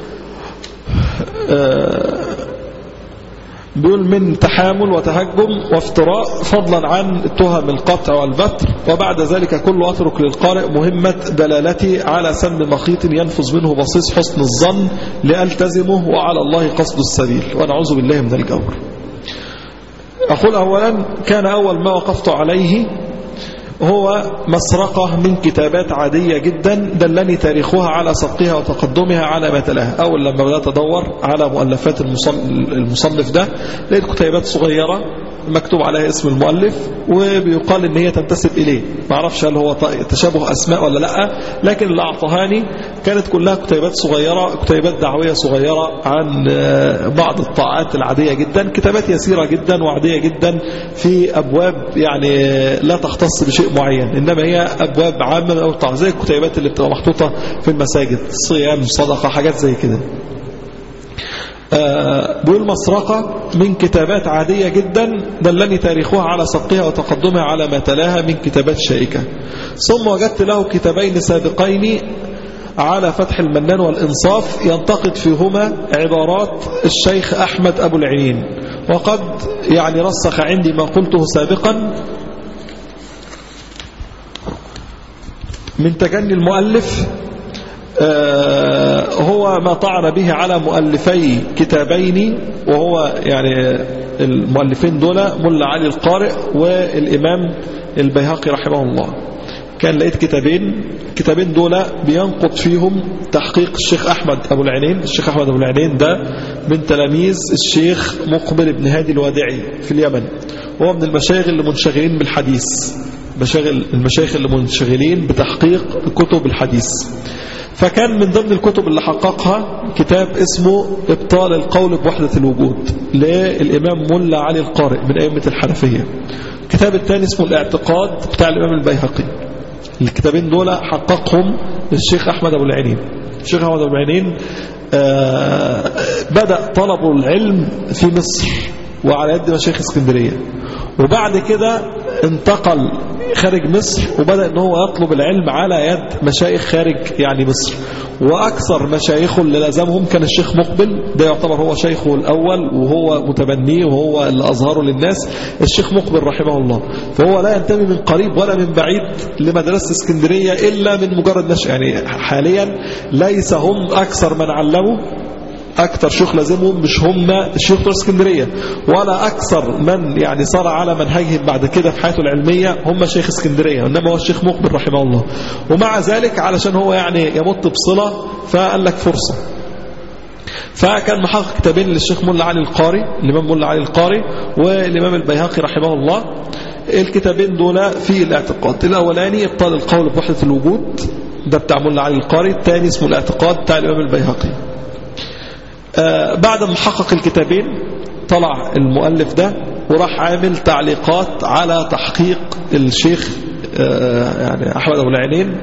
بيقول من تحامل وتهجم وافتراء فضلا عن تهم القطع والبتر وبعد ذلك كله أترك للقارئ مهمة دلالتي على سن مخيط ينفذ منه بصيص حسن الظن لألتزمه وعلى الله قصد السبيل ونعوذ بالله من الجور أقول أولا كان أول ما وقفت عليه هو مسرقة من كتابات عادية جدا دلني تاريخها على سبقها وتقدمها على ما تلاها أول لما بدأت أدور على مؤلفات المصنف ده لقيت كتيبات صغيرة مكتوب عليها اسم المؤلف وبيقال ان هي تنتسب اليه ما اعرفش هل هو تشابه اسماء ولا لا لكن اللي اعطهاني كانت كلها كتيبات صغيره كتيبات دعويه صغيره عن بعض الطاعات العاديه جدا كتابات يسيره جدا وعاديه جدا في ابواب يعني لا تختص بشيء معين انما هي ابواب عامه او طاعه زي الكتيبات اللي بتبقى محطوطه في المساجد صيام صدقه حاجات زي كده آه بيقول مسرقة من كتابات عادية جدا دلني تاريخها على سبقها وتقدمها على ما تلاها من كتابات شائكة ثم وجدت له كتابين سابقين على فتح المنان والإنصاف ينتقد فيهما عبارات الشيخ أحمد أبو العينين وقد يعني رسخ عندي ما قلته سابقا من تجني المؤلف هو ما طعن به على مؤلفي كتابين وهو يعني المؤلفين دول ملا علي القارئ والإمام البيهقي رحمه الله كان لقيت كتابين كتابين دول بينقض فيهم تحقيق الشيخ أحمد أبو العينين الشيخ أحمد أبو العينين ده من تلاميذ الشيخ مقبل بن هادي الوادعي في اليمن هو من المشايخ اللي منشغلين بالحديث مشاغل المشايخ اللي منشغلين بتحقيق كتب الحديث فكان من ضمن الكتب اللي حققها كتاب اسمه ابطال القول بوحدة الوجود للإمام ملا علي القارئ من أئمة الحنفية الكتاب الثاني اسمه الاعتقاد بتاع الإمام البيهقي الكتابين دول حققهم الشيخ أحمد أبو العينين الشيخ أحمد أبو العينين بدأ طلبه العلم في مصر وعلى يد مشايخ اسكندرية وبعد كده انتقل خارج مصر وبدأ ان هو يطلب العلم على يد مشايخ خارج يعني مصر وأكثر مشايخه اللي لازمهم كان الشيخ مقبل ده يعتبر هو شيخه الأول وهو متبنيه وهو اللي أظهره للناس الشيخ مقبل رحمه الله فهو لا ينتمي من قريب ولا من بعيد لمدرسة اسكندرية إلا من مجرد نشأ يعني حاليا ليس هم أكثر من علموا أكثر شيوخ لازمهم مش هم الشيوخ بتوع اسكندرية ولا أكثر من يعني صار على منهجهم بعد كده في حياته العلمية هم شيخ اسكندرية إنما هو الشيخ مقبل رحمه الله ومع ذلك علشان هو يعني يمط بصلة فقال لك فرصة فكان محقق كتابين للشيخ ملا علي القاري الإمام ملا علي القاري والإمام البيهقي رحمه الله الكتابين دول في الاعتقاد الأولاني ابطال القول بوحدة الوجود ده بتاع ملا علي القاري الثاني اسمه الاعتقاد بتاع الإمام البيهقي آه بعد ما حقق الكتابين طلع المؤلف ده وراح عامل تعليقات على تحقيق الشيخ آه يعني أحمد أبو العينين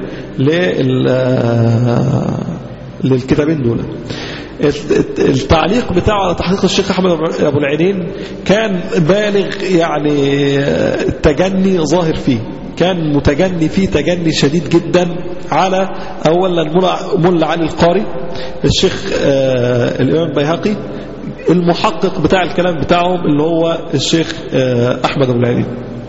للكتابين دول التعليق بتاعه على تحقيق الشيخ أحمد أبو العينين كان بالغ يعني التجني ظاهر فيه كان متجني فيه تجني شديد جدا على أولا ملا علي القاري الشيخ آه الإمام البيهقي المحقق بتاع الكلام بتاعهم اللي هو الشيخ آه أحمد أبو العينين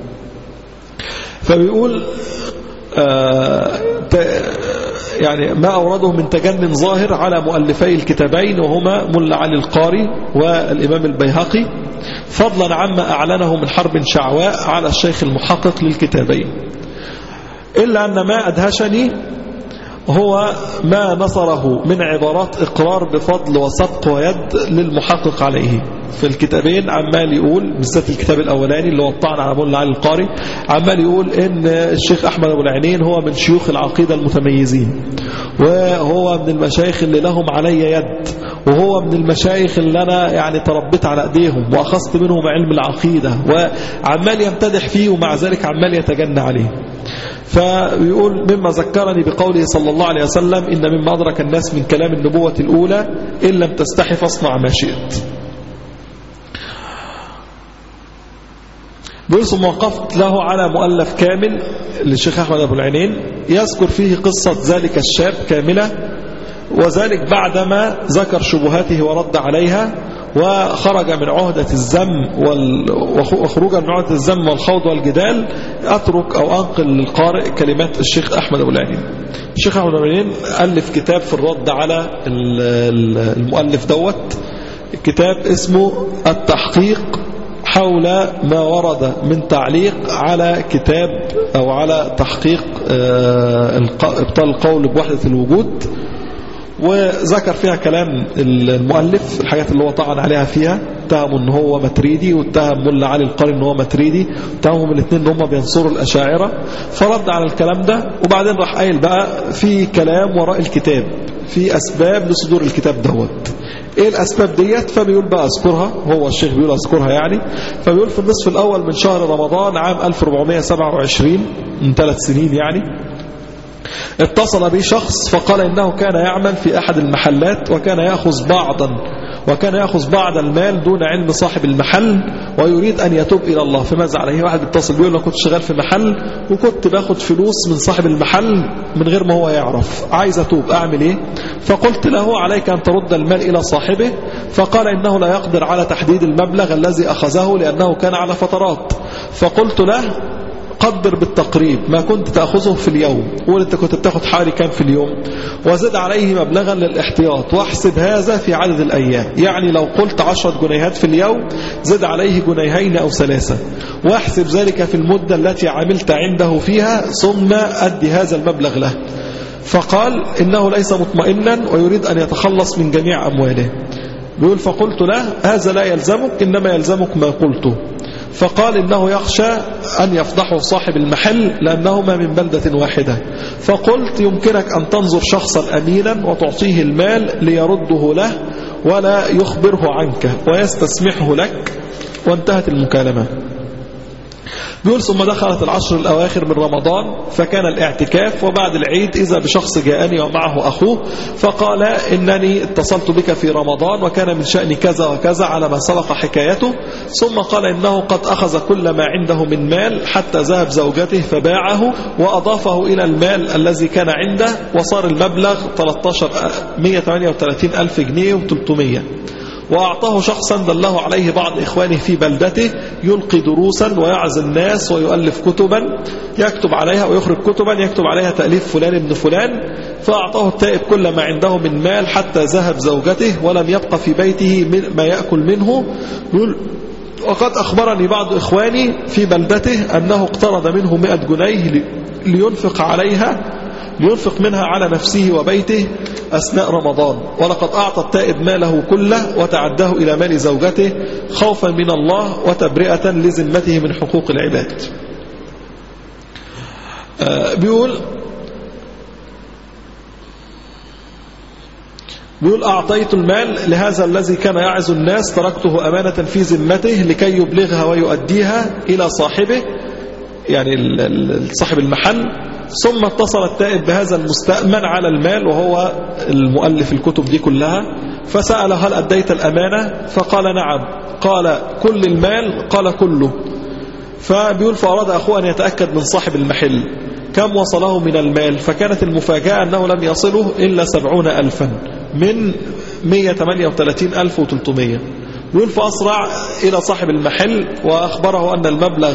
فبيقول آه يعني ما أورده من تجن ظاهر على مؤلفي الكتابين وهما ملا علي القاري والإمام البيهقي فضلا عما أعلنه من حرب شعواء على الشيخ المحقق للكتابين إلا أن ما أدهشني هو ما نصره من عبارات إقرار بفضل وسبق ويد للمحقق عليه في الكتابين عمال يقول بالذات الكتاب الأولاني اللي هو الطعن على مولى علي القاري عمال يقول إن الشيخ أحمد أبو العينين هو من شيوخ العقيدة المتميزين وهو من المشايخ اللي لهم علي يد وهو من المشايخ اللي أنا يعني تربيت على أيديهم وأخذت منهم علم العقيدة وعمال يمتدح فيه ومع ذلك عمال يتجنى عليه فيقول مما ذكرني بقوله صلى الله عليه وسلم إن مما أدرك الناس من كلام النبوة الأولى إن لم تستحي فاصنع ما شئت بيقول ثم وقفت له على مؤلف كامل للشيخ أحمد أبو العينين يذكر فيه قصة ذلك الشاب كاملة وذلك بعدما ذكر شبهاته ورد عليها وخرج من عهدة الزم وخروجا من عهدة الزم والخوض والجدال أترك أو أنقل للقارئ كلمات الشيخ أحمد أبو العينين الشيخ أحمد أبو العينين ألف كتاب في الرد على المؤلف دوت كتاب اسمه التحقيق حول ما ورد من تعليق على كتاب أو على تحقيق ابطال القول بوحدة الوجود وذكر فيها كلام المؤلف الحاجات اللي هو طعن عليها فيها اتهموا ان هو متريدي واتهم ملا علي القاري ان هو متريدي اتهمهم الاثنين ان هم بينصروا الاشاعره فرد على الكلام ده وبعدين راح قايل بقى في كلام وراء الكتاب في اسباب لصدور الكتاب دوت ايه الاسباب ديت فبيقول بقى اذكرها هو الشيخ بيقول اذكرها يعني فبيقول في النصف الاول من شهر رمضان عام 1427 من ثلاث سنين يعني اتصل بي شخص فقال إنه كان يعمل في أحد المحلات وكان يأخذ بعضا وكان يأخذ بعض المال دون علم صاحب المحل ويريد أن يتوب إلى الله فماذا عليه واحد بيتصل بيقول له كنت شغال في محل وكنت باخد فلوس من صاحب المحل من غير ما هو يعرف عايز أتوب أعمل إيه فقلت له عليك أن ترد المال إلى صاحبه فقال إنه لا يقدر على تحديد المبلغ الذي أخذه لأنه كان على فترات فقلت له قدر بالتقريب ما كنت تأخذه في اليوم قول انت كنت بتاخد حوالي كام في اليوم وزد عليه مبلغا للاحتياط واحسب هذا في عدد الأيام يعني لو قلت عشرة جنيهات في اليوم زد عليه جنيهين أو ثلاثة واحسب ذلك في المدة التي عملت عنده فيها ثم أدي هذا المبلغ له فقال إنه ليس مطمئنا ويريد أن يتخلص من جميع أمواله بيقول فقلت له هذا لا يلزمك إنما يلزمك ما قلته فقال إنه يخشى أن يفضحه صاحب المحل لأنهما من بلدة واحدة فقلت يمكنك أن تنظر شخصا أمينا وتعطيه المال ليرده له ولا يخبره عنك ويستسمحه لك وانتهت المكالمة بيقول ثم دخلت العشر الأواخر من رمضان فكان الاعتكاف وبعد العيد إذا بشخص جاءني ومعه أخوه فقال إنني اتصلت بك في رمضان وكان من شأن كذا وكذا على ما سبق حكايته ثم قال إنه قد أخذ كل ما عنده من مال حتى ذهب زوجته فباعه وأضافه إلى المال الذي كان عنده وصار المبلغ 13 138 ألف جنيه و300 وأعطاه شخصا دله عليه بعض إخوانه في بلدته يلقي دروسا ويعز الناس ويؤلف كتبا يكتب عليها ويخرج كتبا يكتب عليها تأليف فلان ابن فلان فأعطاه التائب كل ما عنده من مال حتى ذهب زوجته ولم يبقى في بيته من ما يأكل منه يقول وقد أخبرني بعض إخواني في بلدته أنه اقترض منه مئة جنيه لينفق عليها لينفق منها على نفسه وبيته أثناء رمضان ولقد أعطى التائب ماله كله وتعده إلى مال زوجته خوفا من الله وتبرئة لذمته من حقوق العباد بيقول بيقول أعطيت المال لهذا الذي كان يعز الناس تركته أمانة في ذمته لكي يبلغها ويؤديها إلى صاحبه يعني صاحب المحل ثم اتصل التائب بهذا المستأمن على المال وهو المؤلف الكتب دي كلها فسأل هل أديت الأمانة فقال نعم قال كل المال قال كله فبيقول فأراد أخوه أن يتأكد من صاحب المحل كم وصله من المال فكانت المفاجأة أنه لم يصله إلا سبعون ألفا من 138 ألف وتلتمية يقول فأسرع إلى صاحب المحل وأخبره أن المبلغ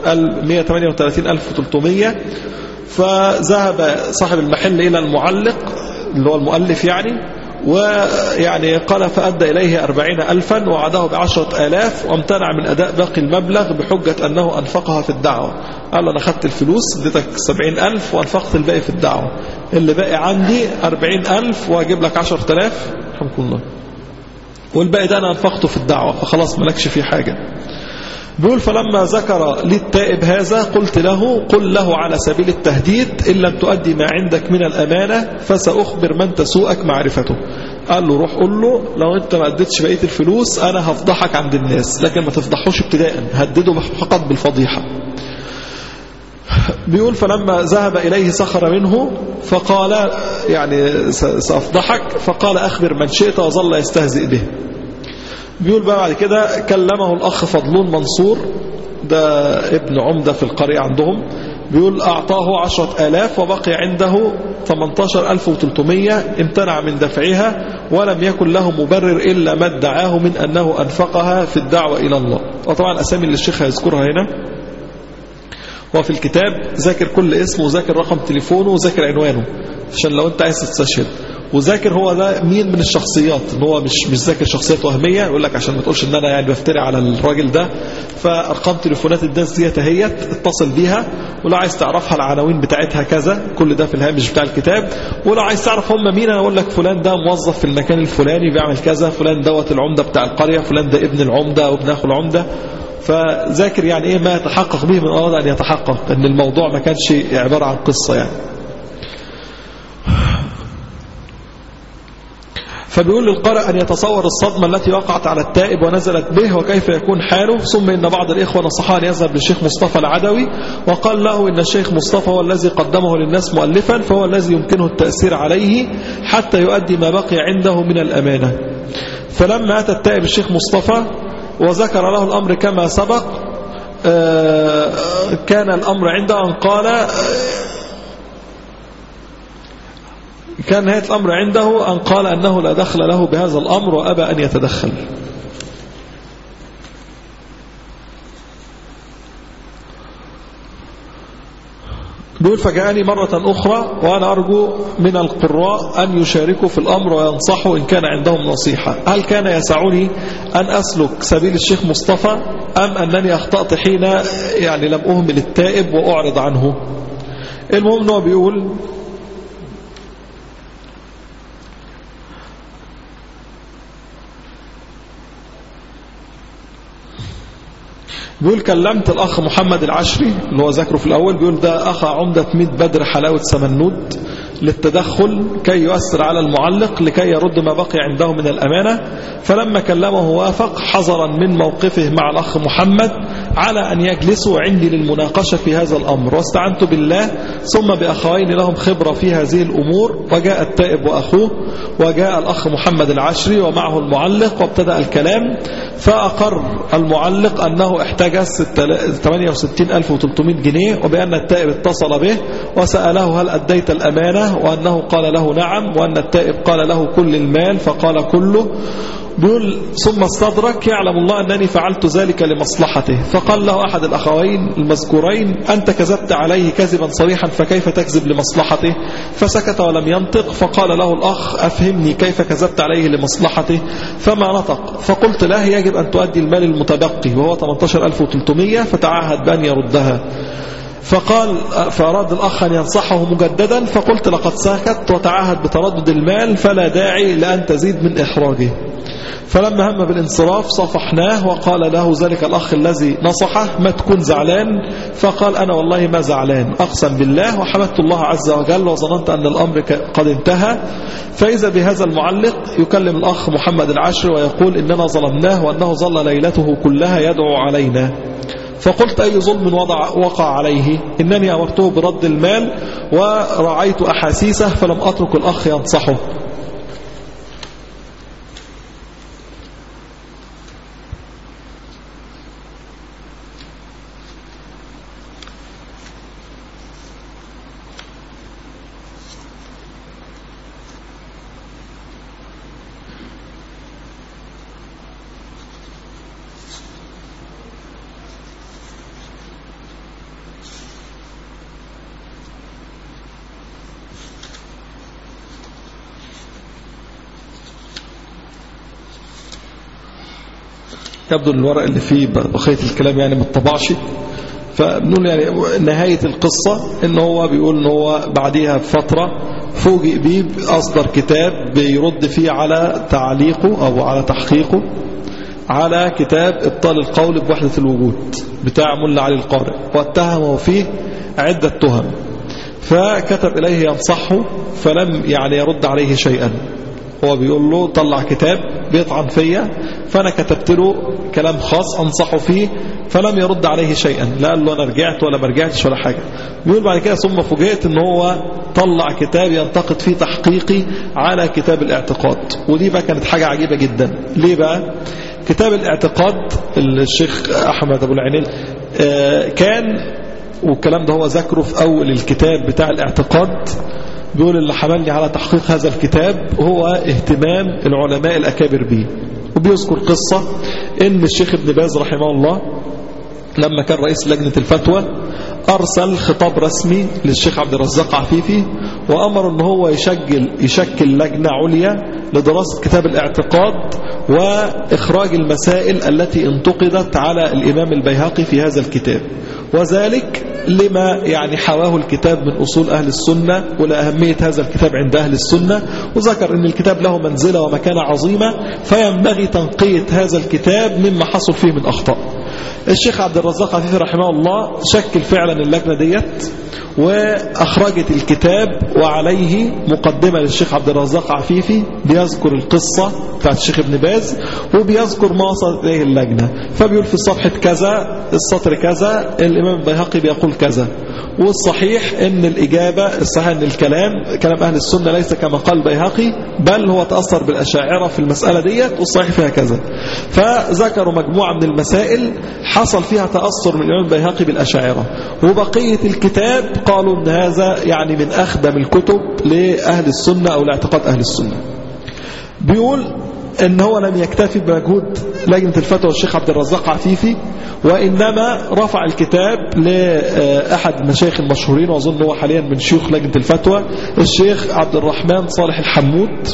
138300 فذهب صاحب المحل إلى المعلق اللي هو المؤلف يعني ويعني قال فأدى إليه أربعين ألفا وعده بعشرة آلاف وامتنع من أداء باقي المبلغ بحجة أنه أنفقها في الدعوة قال أنا خدت الفلوس اديتك سبعين ألف وأنفقت الباقي في الدعوة اللي باقي عندي أربعين ألف وأجيب لك عشرة آلاف الحمد لله والباقي ده أنا أنفقته في الدعوة فخلاص ملكش فيه حاجة بيقول فلما ذكر لي التائب هذا قلت له قل له على سبيل التهديد إن لم تؤدي ما عندك من الأمانة فسأخبر من تسوءك معرفته قال له روح قل له لو انت ما اديتش بقية الفلوس أنا هفضحك عند الناس لكن ما تفضحوش ابتداء هدده فقط بالفضيحة بيقول فلما ذهب إليه سخر منه فقال يعني سأفضحك فقال أخبر من شئت وظل يستهزئ به بيقول بقى بعد كده كلمه الأخ فضلون منصور ده ابن عمدة في القرية عندهم بيقول أعطاه عشرة آلاف وبقي عنده 18300 امتنع من دفعها ولم يكن له مبرر إلا ما ادعاه من أنه أنفقها في الدعوة إلى الله وطبعا الأسامي اللي الشيخ هيذكرها هنا هو في الكتاب ذاكر كل اسم وذاكر رقم تليفونه وذاكر عنوانه عشان لو انت عايز تستشهد وذاكر هو ده مين من الشخصيات ان هو مش مش ذاكر شخصيات وهميه يقول لك عشان ما تقولش ان انا يعني بفتري على الراجل ده فارقام تليفونات الناس ديت اهيت اتصل بيها ولو عايز تعرفها العناوين بتاعتها كذا كل ده في الهامش بتاع الكتاب ولو عايز تعرف هم مين انا اقول لك فلان ده موظف في المكان الفلاني بيعمل كذا فلان دوت العمده بتاع القريه فلان ده ابن العمده او ابن اخو العمده فذاكر يعني ايه ما يتحقق به من اراد ان يتحقق ان الموضوع ما كانش عباره عن قصه يعني فبيقول للقارئ أن يتصور الصدمة التي وقعت على التائب ونزلت به وكيف يكون حاله ثم إن بعض الإخوة نصحاه أن يذهب للشيخ مصطفى العدوي وقال له إن الشيخ مصطفى هو الذي قدمه للناس مؤلفا فهو الذي يمكنه التأثير عليه حتى يؤدي ما بقي عنده من الأمانة فلما أتى التائب الشيخ مصطفى وذكر له الأمر كما سبق كان الأمر عنده أن قال كان نهاية الأمر عنده أن قال أنه لا دخل له بهذا الأمر وأبى أن يتدخل بيقول فجاءني مرة أخرى وأنا أرجو من القراء أن يشاركوا في الأمر وينصحوا إن كان عندهم نصيحة هل كان يسعني أن أسلك سبيل الشيخ مصطفى أم أنني أخطأت حين يعني لم أهمل التائب وأعرض عنه المهم أنه بيقول بيقول كلمت الأخ محمد العشري اللي هو ذكره في الأول بيقول ده أخ عمدة ميت بدر حلاوة سمنود للتدخل كي يؤثر على المعلق لكي يرد ما بقي عنده من الأمانة فلما كلمه وافق حذرا من موقفه مع الأخ محمد على أن يجلسوا عندي للمناقشة في هذا الأمر واستعنت بالله ثم بأخوين لهم خبرة في هذه الأمور وجاء التائب وأخوه وجاء الأخ محمد العشري ومعه المعلق وابتدأ الكلام فأقر المعلق أنه احتجز 68300 جنيه وبأن التائب اتصل به وسأله هل أديت الأمانة وأنه قال له نعم وأن التائب قال له كل المال فقال كله بيقول ثم استدرك يعلم الله أنني فعلت ذلك لمصلحته فقال له أحد الأخوين المذكورين أنت كذبت عليه كذبا صريحا فكيف تكذب لمصلحته فسكت ولم ينطق فقال له الأخ أفهمني كيف كذبت عليه لمصلحته فما نطق فقلت له يجب أن تؤدي المال المتبقي وهو 18300 فتعهد بأن يردها فقال فأراد الأخ أن ينصحه مجددا فقلت لقد سكت وتعهد بتردد المال فلا داعي لأن تزيد من إحراجه فلما هم بالانصراف صفحناه وقال له ذلك الأخ الذي نصحه ما تكون زعلان فقال أنا والله ما زعلان أقسم بالله وحمدت الله عز وجل وظننت أن الأمر قد انتهى فإذا بهذا المعلق يكلم الأخ محمد العشر ويقول إننا ظلمناه وأنه ظل ليلته كلها يدعو علينا فقلت أي ظلم وضع وقع عليه إنني أمرته برد المال ورعيت أحاسيسه فلم أترك الأخ ينصحه يبدو ان الورق اللي فيه بقية الكلام يعني ما اتطبعش فبنقول يعني نهاية القصة ان هو بيقول ان هو بعديها بفترة فوجئ بيه أصدر كتاب بيرد فيه على تعليقه أو على تحقيقه على كتاب إبطال القول بوحدة الوجود بتاع ملا علي القارئ واتهمه فيه عدة تهم فكتب إليه ينصحه فلم يعني يرد عليه شيئا هو بيقول له طلع كتاب بيطعن فيا فأنا كتبت له كلام خاص أنصحه فيه فلم يرد عليه شيئا لا قال له أنا رجعت ولا ما رجعتش ولا حاجة بيقول بعد كده ثم فوجئت ان هو طلع كتاب ينتقد فيه تحقيقي على كتاب الاعتقاد ودي بقى كانت حاجة عجيبة جدا ليه بقى كتاب الاعتقاد الشيخ أحمد أبو العينين كان والكلام ده هو ذكره في أول الكتاب بتاع الاعتقاد بيقول اللي حملني على تحقيق هذا الكتاب هو اهتمام العلماء الأكابر به وبيذكر قصة ان الشيخ ابن باز رحمه الله لما كان رئيس لجنة الفتوى أرسل خطاب رسمي للشيخ عبد الرزاق عفيفي وأمر أن هو يشكل, يشكل لجنة عليا لدراسة كتاب الاعتقاد وإخراج المسائل التي انتقدت على الإمام البيهقي في هذا الكتاب وذلك لما يعني حواه الكتاب من أصول أهل السنة ولأهمية هذا الكتاب عند أهل السنة وذكر أن الكتاب له منزلة ومكانة عظيمة فينبغي تنقية هذا الكتاب مما حصل فيه من أخطاء الشيخ عبد الرزاق عفيفي رحمه الله شكل فعلا اللجنة ديت وأخرجت الكتاب وعليه مقدمة للشيخ عبد الرزاق عفيفي بيذكر القصة بتاعت الشيخ ابن باز وبيذكر ما وصلت إليه اللجنة فبيقول في صفحة كذا السطر كذا الإمام البيهقي بيقول كذا والصحيح ان الإجابة الصحيح ان الكلام كلام أهل السنة ليس كما قال البيهقي بل هو تأثر بالأشاعرة في المسألة ديت والصحيح فيها كذا فذكروا مجموعة من المسائل حصل فيها تأثر من الإمام البيهقي بالأشاعرة وبقية الكتاب قالوا ان هذا يعني من أخدم الكتب لأهل السنة أو لاعتقاد أهل السنة بيقول ان هو لم يكتفي بمجهود لجنة الفتوى الشيخ عبد الرزاق عفيفي وإنما رفع الكتاب لأحد المشايخ المشهورين وأظن هو حاليا من شيوخ لجنة الفتوى الشيخ عبد الرحمن صالح الحمود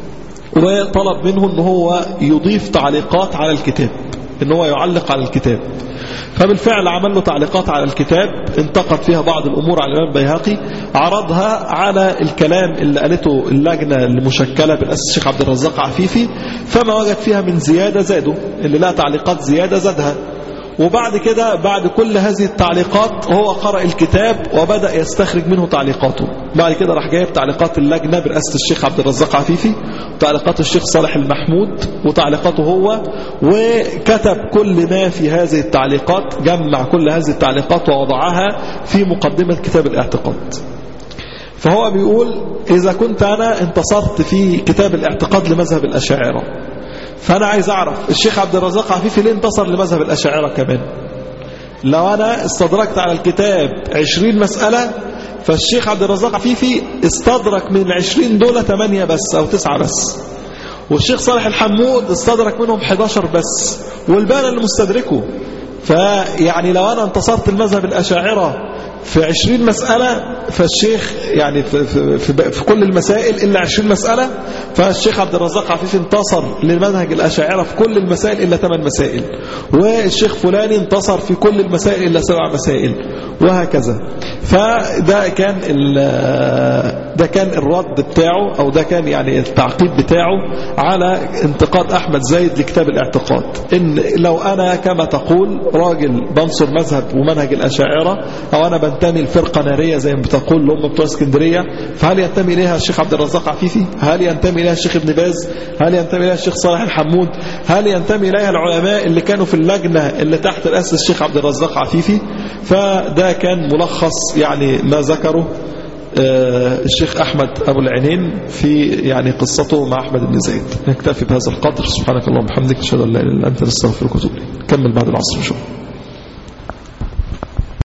وطلب منه ان هو يضيف تعليقات على الكتاب ان هو يعلق على الكتاب فبالفعل عمل له تعليقات على الكتاب انتقد فيها بعض الأمور على الإمام البيهقي عرضها على الكلام اللي قالته اللجنة المشكلة بالأساس الشيخ عبد الرزاق عفيفي فما وجد فيها من زيادة زاده اللي لها تعليقات زيادة زادها وبعد كده بعد كل هذه التعليقات هو قرأ الكتاب وبدأ يستخرج منه تعليقاته بعد كده راح جايب تعليقات اللجنة برئاسة الشيخ عبد الرزاق عفيفي وتعليقات الشيخ صالح المحمود وتعليقاته هو وكتب كل ما في هذه التعليقات جمع كل هذه التعليقات ووضعها في مقدمة كتاب الاعتقاد فهو بيقول إذا كنت أنا انتصرت في كتاب الاعتقاد لمذهب الأشاعرة فأنا عايز أعرف الشيخ عبد الرزاق عفيفي ليه انتصر لمذهب الأشاعرة كمان لو أنا استدركت على الكتاب عشرين مسألة فالشيخ عبد الرزاق عفيفي استدرك من العشرين دول ثمانية بس أو تسعة بس والشيخ صالح الحمود استدرك منهم 11 بس والباقي اللي مستدركه فيعني لو أنا انتصرت المذهب الأشاعرة في 20 مسألة فالشيخ يعني في, في, في, في كل المسائل إلا 20 مسألة فالشيخ عبد الرزاق عفيف انتصر لمنهج الأشاعرة في كل المسائل إلا 8 مسائل والشيخ فلاني انتصر في كل المسائل إلا 7 مسائل وهكذا فده كان ده كان الرد بتاعه أو ده كان يعني التعقيب بتاعه على انتقاد أحمد زايد لكتاب الاعتقاد إن لو أنا كما تقول راجل بنصر مذهب ومنهج الأشاعرة أو أنا بنتمي لفرقة نارية زي ما بتقول اللي هم بتوع اسكندرية فهل ينتمي إليها الشيخ عبد الرزاق عفيفي هل ينتمي إليها الشيخ ابن باز هل ينتمي إليها الشيخ صالح الحمود هل ينتمي إليها العلماء اللي كانوا في اللجنة اللي تحت رئاسة الشيخ عبد الرزاق عفيفي فده كان ملخص يعني ما ذكره الشيخ أحمد أبو العينين في يعني قصته مع أحمد بن زيد نكتفي بهذا القدر سبحانك اللهم وبحمدك أشهد أن لا إله إلا أنت نستغفرك ونتوب إليك نكمل بعد العصر إن شاء الله